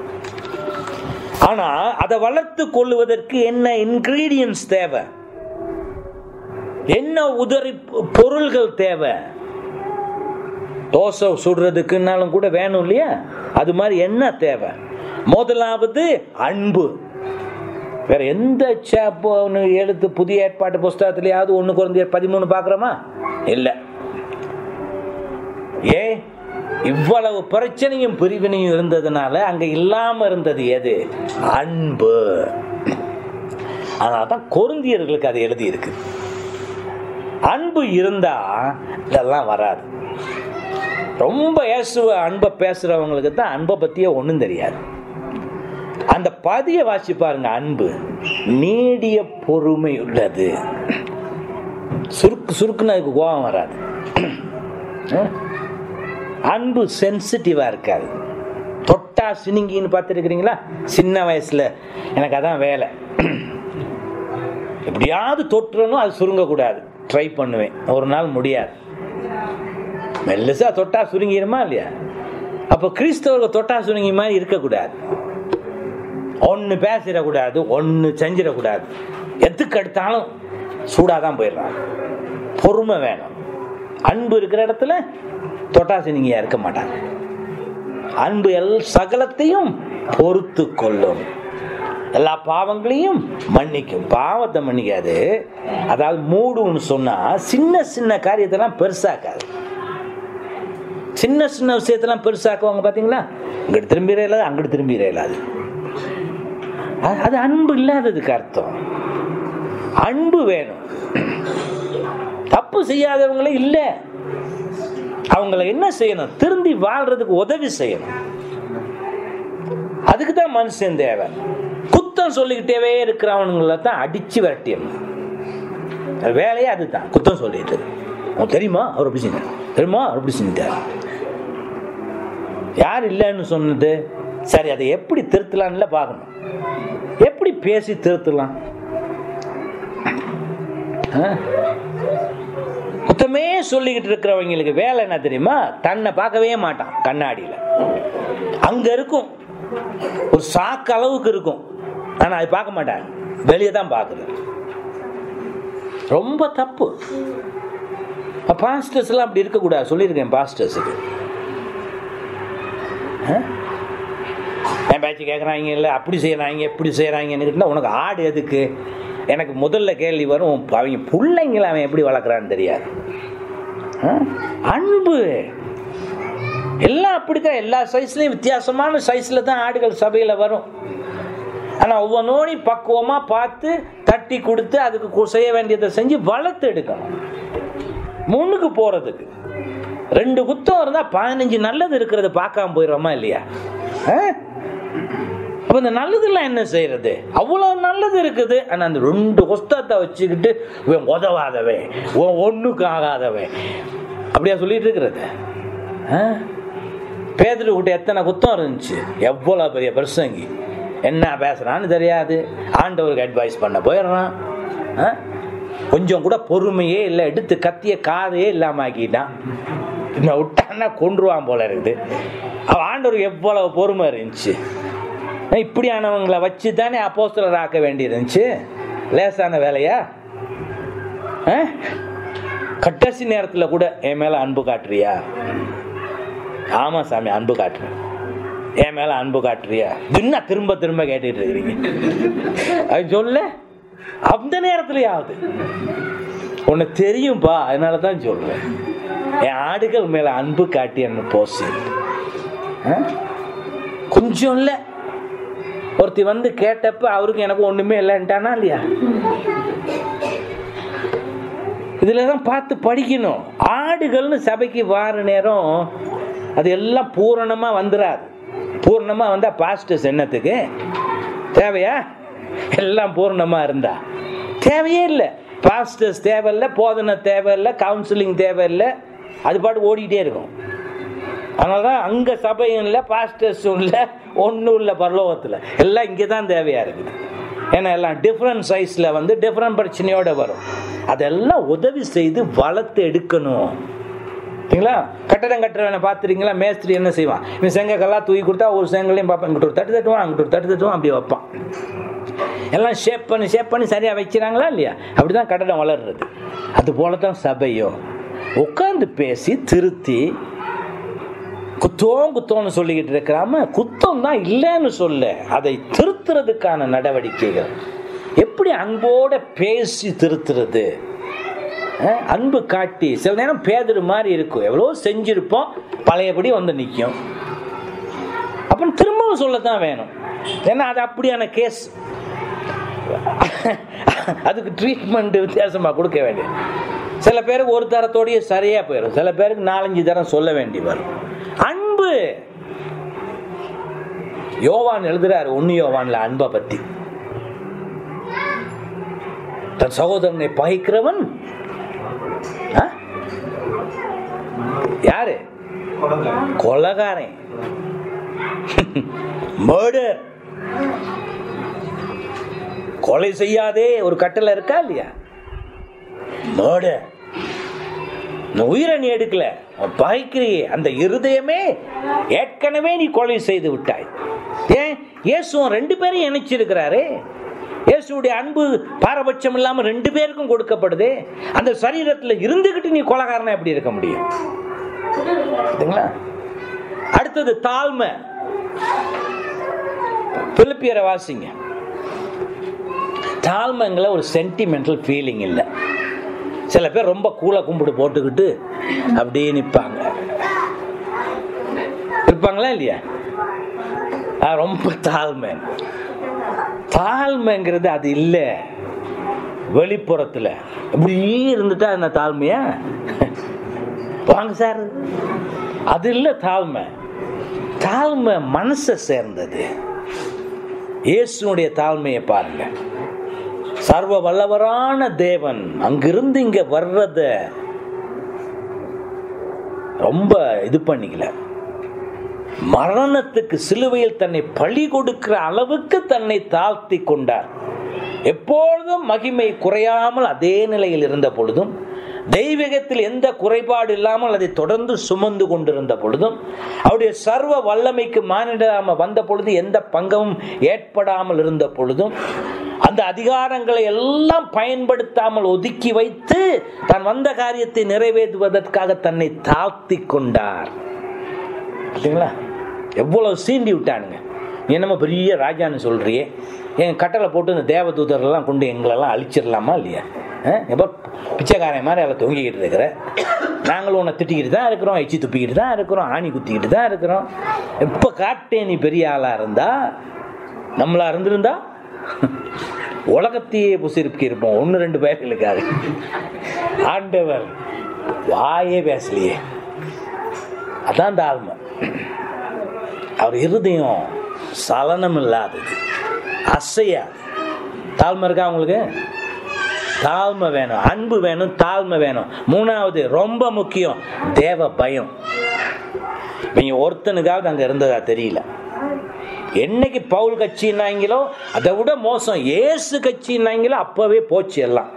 ஆனா அதை வளர்த்து கொள்ளுவதற்கு என்ன இன்கிரீடியன்ஸ் தேவை என்ன உதவி பொருள்கள் தேவை தோசை சுடுறதுக்குன்னாலும் கூட வேணும் இல்லையா அது மாதிரி என்ன தேவை முதலாவது அன்பு வேற எந்த சேப்போ ஒன்று எழுத்து புதிய ஏற்பாட்டு புஸ்தகத்திலேயாவது ஒன்று குறைந்த பதிமூணு பார்க்குறோமா இல்லை ஏ இவ்வளவு பிரச்சனையும் பிரிவினையும் இருந்ததுனால அங்க இல்லாம இருந்தது எது அன்பு அதனால தான் கொருந்தியர்களுக்கு அது எழுதி இருக்கு அன்பு இருந்தா இதெல்லாம் வராது ரொம்ப இயேசுவ அன்பை பேசுறவங்களுக்கு தான் அன்பை பத்தியே ஒன்றும் தெரியாது அந்த பதிய வாசி பாருங்க அன்பு நீடிய பொறுமை உள்ளது சுருக்கு சுருக்குன்னு அதுக்கு கோபம் வராது அன்பு சென்சிட்டிவா இருக்காது தொட்டா சினிங்கின்னு பார்த்துருக்கிறீங்களா சின்ன வயசுல எனக்கு அதான் வேலை எப்படியாவது தொட்டுறணும் அது சுருங்கக்கூடாது ட்ரை பண்ணுவேன் ஒரு நாள் முடியாது மெல்லுசா தொட்டா சுருங்கிடுமா இல்லையா அப்போ கிறிஸ்தவர்கள் தொட்டா சுருங்கி மாதிரி இருக்கக்கூடாது ஒன்று பேசிடக்கூடாது ஒன்று செஞ்சிடக்கூடாது எதுக்கு எடுத்தாலும் சூடாக தான் போயிடுறாங்க பொறுமை வேணும் அன்பு இருக்கிற இடத்துல தொட்டாசினிங்க இருக்க மாட்டாங்க அன்பு எல் சகலத்தையும் பொறுத்து கொள்ளும் எல்லா பாவங்களையும் மன்னிக்கும் பாவத்தை மன்னிக்காது அதாவது மூடுன்னு சொன்னா சின்ன சின்ன காரியத்தெல்லாம் பெருசாக்காது சின்ன சின்ன விஷயத்தெல்லாம் பெருசாக்குவாங்க பார்த்தீங்களா இங்கிட்டு திரும்பிட இல்லாது அங்கிட்டு திரும்பிட இல்லாது அது அன்பு இல்லாததுக்கு அர்த்தம் அன்பு வேணும் தப்பு செய்யாதவங்களே இல்லை அவங்கள என்ன செய்யணும் திருந்தி வாழ்றதுக்கு உதவி செய்யணும் அதுக்கு தான் மனுஷன் தேவை குத்தம் சொல்லிக்கிட்டே இருக்கிறவனுங்கள தான் அடிச்சு விரட்டியணும் வேலையே அதுதான் குத்தம் சொல்லிட்டு உனக்கு தெரியுமா அவர் அப்படி செஞ்சார் தெரியுமா அவர் அப்படி செஞ்சார் யார் இல்லைன்னு சொன்னது சரி அதை எப்படி திருத்தலாம்ல பார்க்கணும் எப்படி பேசி திருத்தலாம் மொத்தமே சொல்லிக்கிட்டு இருக்கிறவங்களுக்கு வேலை என்ன தெரியுமா தன்னை பார்க்கவே மாட்டான் கண்ணாடியில் அங்க இருக்கும் ஒரு சாக்கு அளவுக்கு இருக்கும் ஆனா அது பார்க்க மாட்டாங்க வெளியே தான் பார்க்குது ரொம்ப தப்பு பாஸ்டர்ஸ் எல்லாம் அப்படி இருக்கக்கூடாது சொல்லியிருக்கேன் பாஸ்டர்ஸுக்கு என் பேச்சு கேட்குறாங்க இல்லை அப்படி செய்கிறாங்க எப்படி செய்கிறாங்கன்னு உனக்கு ஆடு எதுக்கு எனக்கு முதல்ல கேள்வி வரும் அவங்க பிள்ளைங்களை அவன் எப்படி வளர்க்குறான்னு தெரியாது ஆ? அன்பு எல்லாம் அப்படித்தான் எல்லா சைஸ்லையும் வித்தியாசமான சைஸில் தான் ஆடுகள் சபையில் வரும் ஆனால் ஒவ்வொன்றோடையும் பக்குவமாக பார்த்து தட்டி கொடுத்து அதுக்கு கு- செய்ய வேண்டியதை செஞ்சு வளர்த்து எடுக்கணும் முன்னுக்கு போகிறதுக்கு ரெண்டு குத்தம் இருந்தால் பதினஞ்சு நல்லது இருக்கிறத பார்க்காம போயிடுறோமா இல்லையா அப்போ இந்த நல்லதெல்லாம் என்ன செய்யறது அவ்வளோ நல்லது இருக்குது ஆனால் அந்த ரெண்டு புஸ்தகத்தை வச்சுக்கிட்டு இவன் உதவாதவன் இவன் ஒன்றுக்கு ஆகாதவன் அப்படியா சொல்லிட்டு இருக்கிறது ஆ? பேதுரு கிட்ட எத்தனை குத்தம் இருந்துச்சு எவ்வளோ பெரிய பிரசங்கி என்ன பேசுறான்னு தெரியாது ஆண்டவருக்கு அட்வைஸ் பண்ண போயிடுறான் ஆ? கொஞ்சம் கூட பொறுமையே இல்லை எடுத்து கத்திய காதையே இல்லாம ஆக்கிட்டான் இன்னும் விட்டான்னா கொன்றுவான் போல இருக்குது அவன் ஆண்டவருக்கு எவ்வளவு பொறுமை இருந்துச்சு இப்படியானவங்களை வச்சு தானே அப்போஸ்தலர் ஆக்க வேண்டியிருந்துச்சு லேசான வேலையா ஆ? கடைசி நேரத்தில் கூட என் மேல அன்பு காட்டுறியா ஆமா சாமி அன்பு காட்டுறேன் என் மேல அன்பு காட்டுறியா என்ன திரும்ப திரும்ப கேட்டுட்டு இருக்கிறீங்க அது சொல்ல அந்த நேரத்துலயாவது உனக்கு தெரியும்பா அதனால தான் சொல்றேன் என் ஆடுகள் மேல அன்பு காட்டி என்ன போசி கொஞ்சம் இல்ல ஒருத்தி வந்து கேட்டப்ப அவருக்கு எனக்கு ஒண்ணுமே இல்லைன்ட்டானா இல்லையா இதுல தான் பார்த்து படிக்கணும் ஆடுகள்னு சபைக்கு வார நேரம் அது எல்லாம் பூரணமா வந்துடாது பூரணமா வந்தா பாஸ்டர்ஸ் என்னத்துக்கு தேவையா எல்லாம் பூரணமா இருந்தா தேவையே இல்லை பாஸ்டர்ஸ் தேவையில்லை போதனை தேவையில்லை கவுன்சிலிங் தேவையில்லை அது பாட்டு ஓடிக்கிட்டே இருக்கும் அதனால தான் அங்கே சபையும் இல்லை பாஸ்டர்ஸும் இல்லை ஒன்றும் இல்லை பரலோகத்தில் எல்லாம் இங்கே தான் தேவையாக இருக்குது ஏன்னா எல்லாம் டிஃப்ரெண்ட் சைஸில் வந்து டிஃப்ரெண்ட் பிரச்சனையோட வரும் அதெல்லாம் உதவி செய்து வளர்த்து எடுக்கணும் சரிங்களா கட்டடம் கட்டுறவனை பார்த்துருக்கீங்களா மேஸ்திரி என்ன செய்வான் இவன் செங்கக்கெல்லாம் தூக்கி கொடுத்தா ஒரு செங்கலையும் பார்ப்பான் இங்கிட்ட ஒரு தட்டு தட்டுவான் அங்கிட்ட ஒரு தட்டு தட்டுவான் அப்படி வைப்பான் எல்லாம் ஷேப் பண்ணி ஷேப் பண்ணி சரியாக வைக்கிறாங்களா இல்லையா அப்படி தான் கட்டடம் வளர்றது அது போல தான் சபையும் உட்காந்து பேசி திருத்தி குத்தம் குத்தம்னு சொல்லிக்கிட்டு இருக்கிறாம குத்தம் தான் இல்லைன்னு சொல்ல அதை திருத்துறதுக்கான நடவடிக்கைகள் எப்படி அன்போட பேசி திருத்துறது அஹ், அன்பு காட்டி சில நேரம் பேதர் மாதிரி இருக்கும் எவ்வளோ செஞ்சிருப்போம் பழையபடி வந்து நிற்கும் அப்புறம் திரும்பவும் சொல்லத்தான் வேணும் ஏன்னா அது அப்படியான கேஸ் அதுக்கு ட்ரீட்மெண்ட் வித்தியாசமாக கொடுக்க வேண்டியது சில பேருக்கு ஒரு தரத்தோடய சரியா போயிடும் சில பேருக்கு நாலஞ்சு தரம் சொல்ல வேண்டி வரும் அன்பு யோவான் எழுதுறாரு ஒன்னு யோவான்ல அன்பை பத்தி தன் சகோதரனை பகைக்கிறவன் ஆ? யாரு கொலகாரன் மர்டர் கொலை செய்யாதே ஒரு கட்டளை இருக்கா இல்லையா மர்டர் உயிரை நீ எடுக்கல பாய்க்கிறியே அந்த இருதயமே ஏற்கனவே நீ கொலை செய்து விட்டாய் ஏன் இயேசுவும் ரெண்டு பேரும் இணைச்சிருக்கிறாரே இயேசுடைய அன்பு பாரபட்சம் இல்லாம ரெண்டு பேருக்கும் கொடுக்கப்படுதே அந்த சரீரத்துல இருந்துகிட்டு நீ கொலகாரனா எப்படி இருக்க முடியும் சரிங்களா அடுத்தது தாழ்மை பிலிப்பியரை வாசிங்க தாழ்மைங்கள ஒரு சென்டிமெண்டல் ஃபீலிங் இல்லை சில பேர் ரொம்ப கூலை கும்பிடு போட்டுக்கிட்டு அப்படியே நிற்பாங்க இருப்பாங்களா இல்லையா ஆ, ரொம்ப தாழ்மை தாழ்மைங்கிறது அது இல்லை வெளிப்புறத்தில் இப்படி இருந்துட்டா என்ன தாழ்மையா வாங்க சார் அது இல்லை தாழ்மை தாழ்மை மனசை சேர்ந்தது இயேசுனுடைய தாழ்மையை பாருங்க சர்வ வல்லவரான தேவன் அங்கிருந்து இங்க வர்றத ரொம்ப இது பண்ணிக்கல மரணத்துக்கு சிலுவையில் தன்னை பழி கொடுக்கிற அளவுக்கு தன்னை தாழ்த்தி கொண்டார் எப்பொழுதும் மகிமை குறையாமல் அதே நிலையில் இருந்த பொழுதும் தெய்வீகத்தில் எந்த குறைபாடு இல்லாமல் அதை தொடர்ந்து சுமந்து கொண்டிருந்த பொழுதும் அவருடைய சர்வ வல்லமைக்கு மானிடாம வந்த பொழுது எந்த பங்கமும் ஏற்படாமல் இருந்த பொழுதும் அந்த அதிகாரங்களை எல்லாம் பயன்படுத்தாமல் ஒதுக்கி வைத்து தான் வந்த காரியத்தை நிறைவேற்றுவதற்காக தன்னை தாழ்த்தி கொண்டார் பார்த்தீங்களா எவ்வளவு சீண்டி விட்டானுங்க நீ என்னமோ பெரிய ராஜான்னு சொல்றியே என் கட்டளை போட்டு இந்த தேவதூதரெல்லாம் கொண்டு எங்களெல்லாம் அழிச்சிடலாமா இல்லையா எப்போ பிச்சைக்காரன் மாதிரி அதில் தொங்கிக்கிட்டு இருக்கிற நாங்களும் உன்னை திட்டிக்கிட்டு தான் இருக்கிறோம் எச்சி துப்பிக்கிட்டு தான் இருக்கிறோம் ஆணி குத்திக்கிட்டு தான் இருக்கிறோம் எப்போ காட்டே நீ பெரிய ஆளாக இருந்தா நம்மளா இருந்திருந்தா உலகத்தையே புசிருப்பி இருப்போம் ஒன்று ரெண்டு பேர்களுக்காக ஆண்டவர் வாயே பேசலையே அதான் தாழ்மை அவர் இருதயம் சலனம் இல்லாதது அசையாது தாழ்மை இருக்கா உங்களுக்கு தாழ்மை வேணும் அன்பு வேணும் தாழ்மை வேணும் மூணாவது ரொம்ப முக்கியம் தேவ பயம் நீங்க ஒருத்தனுக்காவது அங்க இருந்ததா தெரியல என்னைக்கு பவுல் கட்சின்னாங்களோ அதை விட மோசம் ஏசு கட்சின்னாங்களோ அப்பவே போச்சு எல்லாம்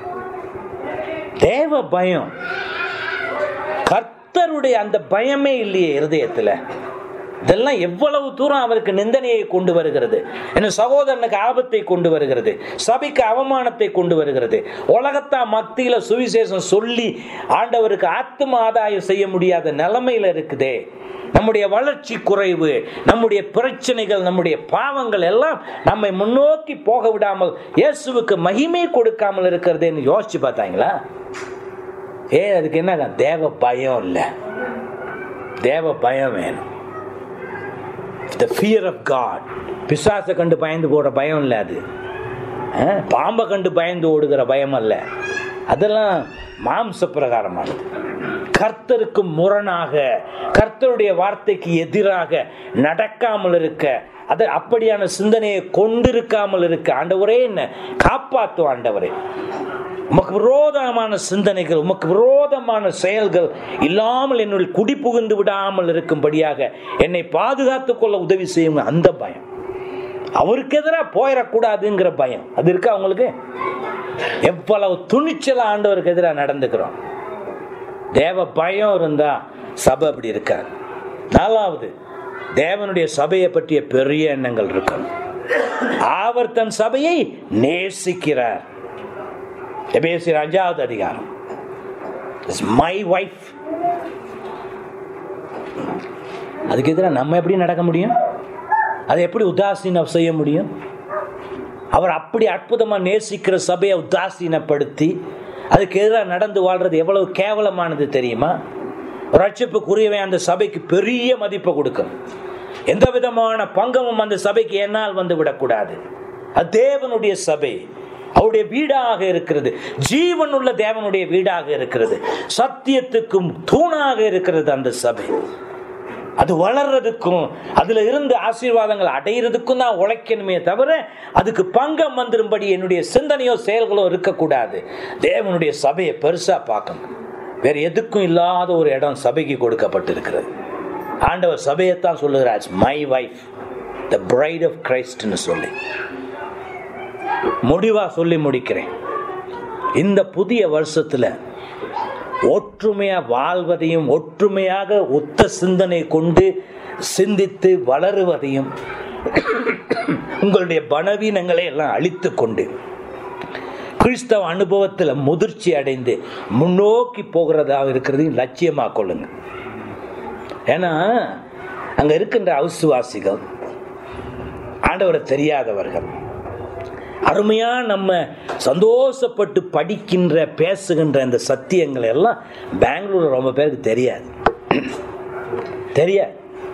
தேவ பயம் கர்த்தருடைய அந்த பயமே இல்லையே இருதயத்துல இதெல்லாம் எவ்வளவு தூரம் அவருக்கு நிந்தனையை கொண்டு வருகிறது என்ன சகோதரனுக்கு ஆபத்தை கொண்டு வருகிறது சபைக்கு அவமானத்தை கொண்டு வருகிறது உலகத்தா மத்தியில சுவிசேஷம் சொல்லி ஆண்டவருக்கு ஆத்ம ஆதாயம் செய்ய முடியாத நிலைமையில இருக்குதே நம்முடைய வளர்ச்சி குறைவு நம்முடைய பிரச்சனைகள் நம்முடைய பாவங்கள் எல்லாம் நம்மை முன்னோக்கி போக விடாமல் இயேசுவுக்கு மகிமை கொடுக்காமல் இருக்கிறதுன்னு யோசிச்சு பார்த்தாங்களா ஏ அதுக்கு என்ன தேவ பயம் இல்லை தேவ பயம் வேணும் த ஃபியர் ஆஃப் காட் பிசாசை கண்டு பயந்து போடுற பயம் இல்லை அது பாம்பை கண்டு பயந்து ஓடுகிற பயம் அல்ல அதெல்லாம் மாம்ச பிரகாரமானது கர்த்தருக்கு முரணாக கர்த்தருடைய வார்த்தைக்கு எதிராக நடக்காமல் இருக்க அது அப்படியான சிந்தனையை கொண்டிருக்காமல் இருக்க ஆண்டவரே என்ன காப்பாற்றும் ஆண்டவரே உமக்கு விரோதமான சிந்தனைகள் உமக்கு விரோதமான செயல்கள் இல்லாமல் என்னுள் குடி புகுந்து விடாமல் இருக்கும்படியாக என்னை பாதுகாத்துக் கொள்ள உதவி செய்யும் அந்த பயம் அவருக்கு எதிராக போயிடக்கூடாதுங்கிற பயம் அது இருக்கா அவங்களுக்கு எவ்வளவு துணிச்சல ஆண்டவருக்கு எதிராக நடந்துக்கிறோம் தேவ பயம் இருந்தா சபை அப்படி இருக்காது நாலாவது தேவனுடைய சபையை பற்றிய பெரிய எண்ணங்கள் இருக்கணும் அவர் தன் சபையை நேசிக்கிறார் எபேசியர் அஞ்சாவது அதிகாரம் மை ஒய்ஃப் அதுக்கு எதிராக நம்ம எப்படி நடக்க முடியும் அதை எப்படி உதாசீனம் செய்ய முடியும் அவர் அப்படி அற்புதமாக நேசிக்கிற சபையை உதாசீனப்படுத்தி அதுக்கு எதிராக நடந்து வாழ்றது எவ்வளவு கேவலமானது தெரியுமா ரட்சிப்புக்குரியவன் அந்த சபைக்கு பெரிய மதிப்பை கொடுக்கும் எந்த விதமான பங்கமும் அந்த சபைக்கு என்னால் வந்து விடக்கூடாது அது தேவனுடைய சபை அவருடைய வீடாக இருக்கிறது ஜீவன் உள்ள தேவனுடைய வீடாக இருக்கிறது சத்தியத்துக்கும் தூணாக இருக்கிறது அந்த சபை அது வளர்றதுக்கும் அதுல இருந்து ஆசீர்வாதங்கள் அடையிறதுக்கும் தான் உழைக்கணுமே தவிர அதுக்கு பங்கம் வந்துரும்படி என்னுடைய சிந்தனையோ செயல்களோ இருக்கக்கூடாது தேவனுடைய சபையை பெருசா பார்க்கணும் வேற எதுக்கும் இல்லாத ஒரு இடம் சபைக்கு கொடுக்கப்பட்டிருக்கிறது ஆண்டவர் சபையைத்தான் சொல்லுகிறார் my wife the bride of கிரைஸ்ட்னு சொல்லி முடிவா சொல்லி முடிக்கிறேன் இந்த புதிய வருஷத்துல ஒற்றுமையா வாழ்வதையும் ஒற்றுமையாக ஒத்த சிந்தனை கொண்டு சிந்தித்து வளருவதையும் உங்களுடைய பணவீனங்களை எல்லாம் அழித்து கொண்டு கிறிஸ்தவ அனுபவத்தில் முதிர்ச்சி அடைந்து முன்னோக்கி போகிறதா இருக்கிறதையும் லட்சியமாக கொள்ளுங்க ஏன்னா அங்க இருக்கின்ற அவிசுவாசிகள் ஆண்டவரை தெரியாதவர்கள் அருமையா நம்ம சந்தோஷப்பட்டு படிக்கின்ற பேசுகின்ற இந்த சத்தியங்கள் எல்லாம் பெங்களூர் ரொம்ப பேருக்கு தெரியாது தெரியாது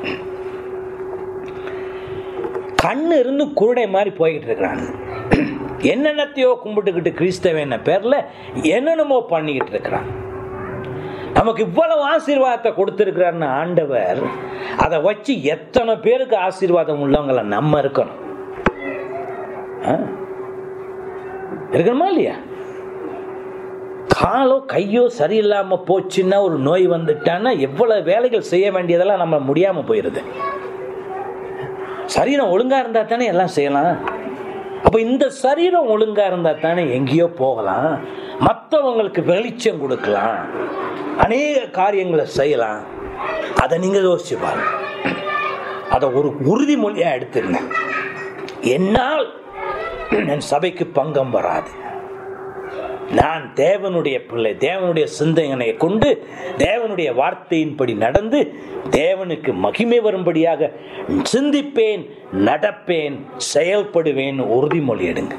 கண்ணு இருந்து குருடை மாதிரி போய்கிட்டு இருக்கிறாங்க என்னென்னத்தையோ கும்பிட்டுக்கிட்டு கிறிஸ்தவன பேர்ல என்னென்னமோ பண்ணிக்கிட்டு இருக்கிறான் நமக்கு இவ்வளவு ஆசீர்வாதத்தை கொடுத்திருக்கிறார்னு ஆண்டவர் அதை வச்சு எத்தனை பேருக்கு ஆசீர்வாதம் உள்ளவங்கள நம்ம இருக்கணும் இருக்கணுமா இல்லையா காலோ கையோ சரியில்லாம போச்சுன்னா ஒரு நோய் வந்துட்டான்னா எவ்வளவு வேலைகள் செய்ய வேண்டியதெல்லாம் நம்ம முடியாம போயிருது சரீரம் ஒழுங்கா இருந்தா தானே எல்லாம் செய்யலாம் அப்ப இந்த சரீரம் ஒழுங்கா இருந்தா தானே எங்கேயோ போகலாம் மற்றவங்களுக்கு வெளிச்சம் கொடுக்கலாம் அநேக காரியங்களை செய்யலாம் அதை நீங்க யோசிச்சு பாருங்க அதை ஒரு உறுதிமொழியா எடுத்துருங்க என்னால் என் சபைக்கு பங்கம் வராது நான் தேவனுடைய பிள்ளை தேவனுடைய சிந்தனையை கொண்டு தேவனுடைய வார்த்தையின்படி நடந்து தேவனுக்கு மகிமை வரும்படியாக சிந்திப்பேன் நடப்பேன் செயல்படுவேன் உறுதிமொழி எடுங்க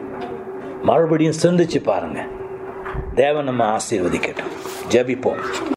மறுபடியும் சிந்திச்சு பாருங்க தேவன் நம்ம ஆசீர்வதிக்கட்டும் ஜெபிப்போம்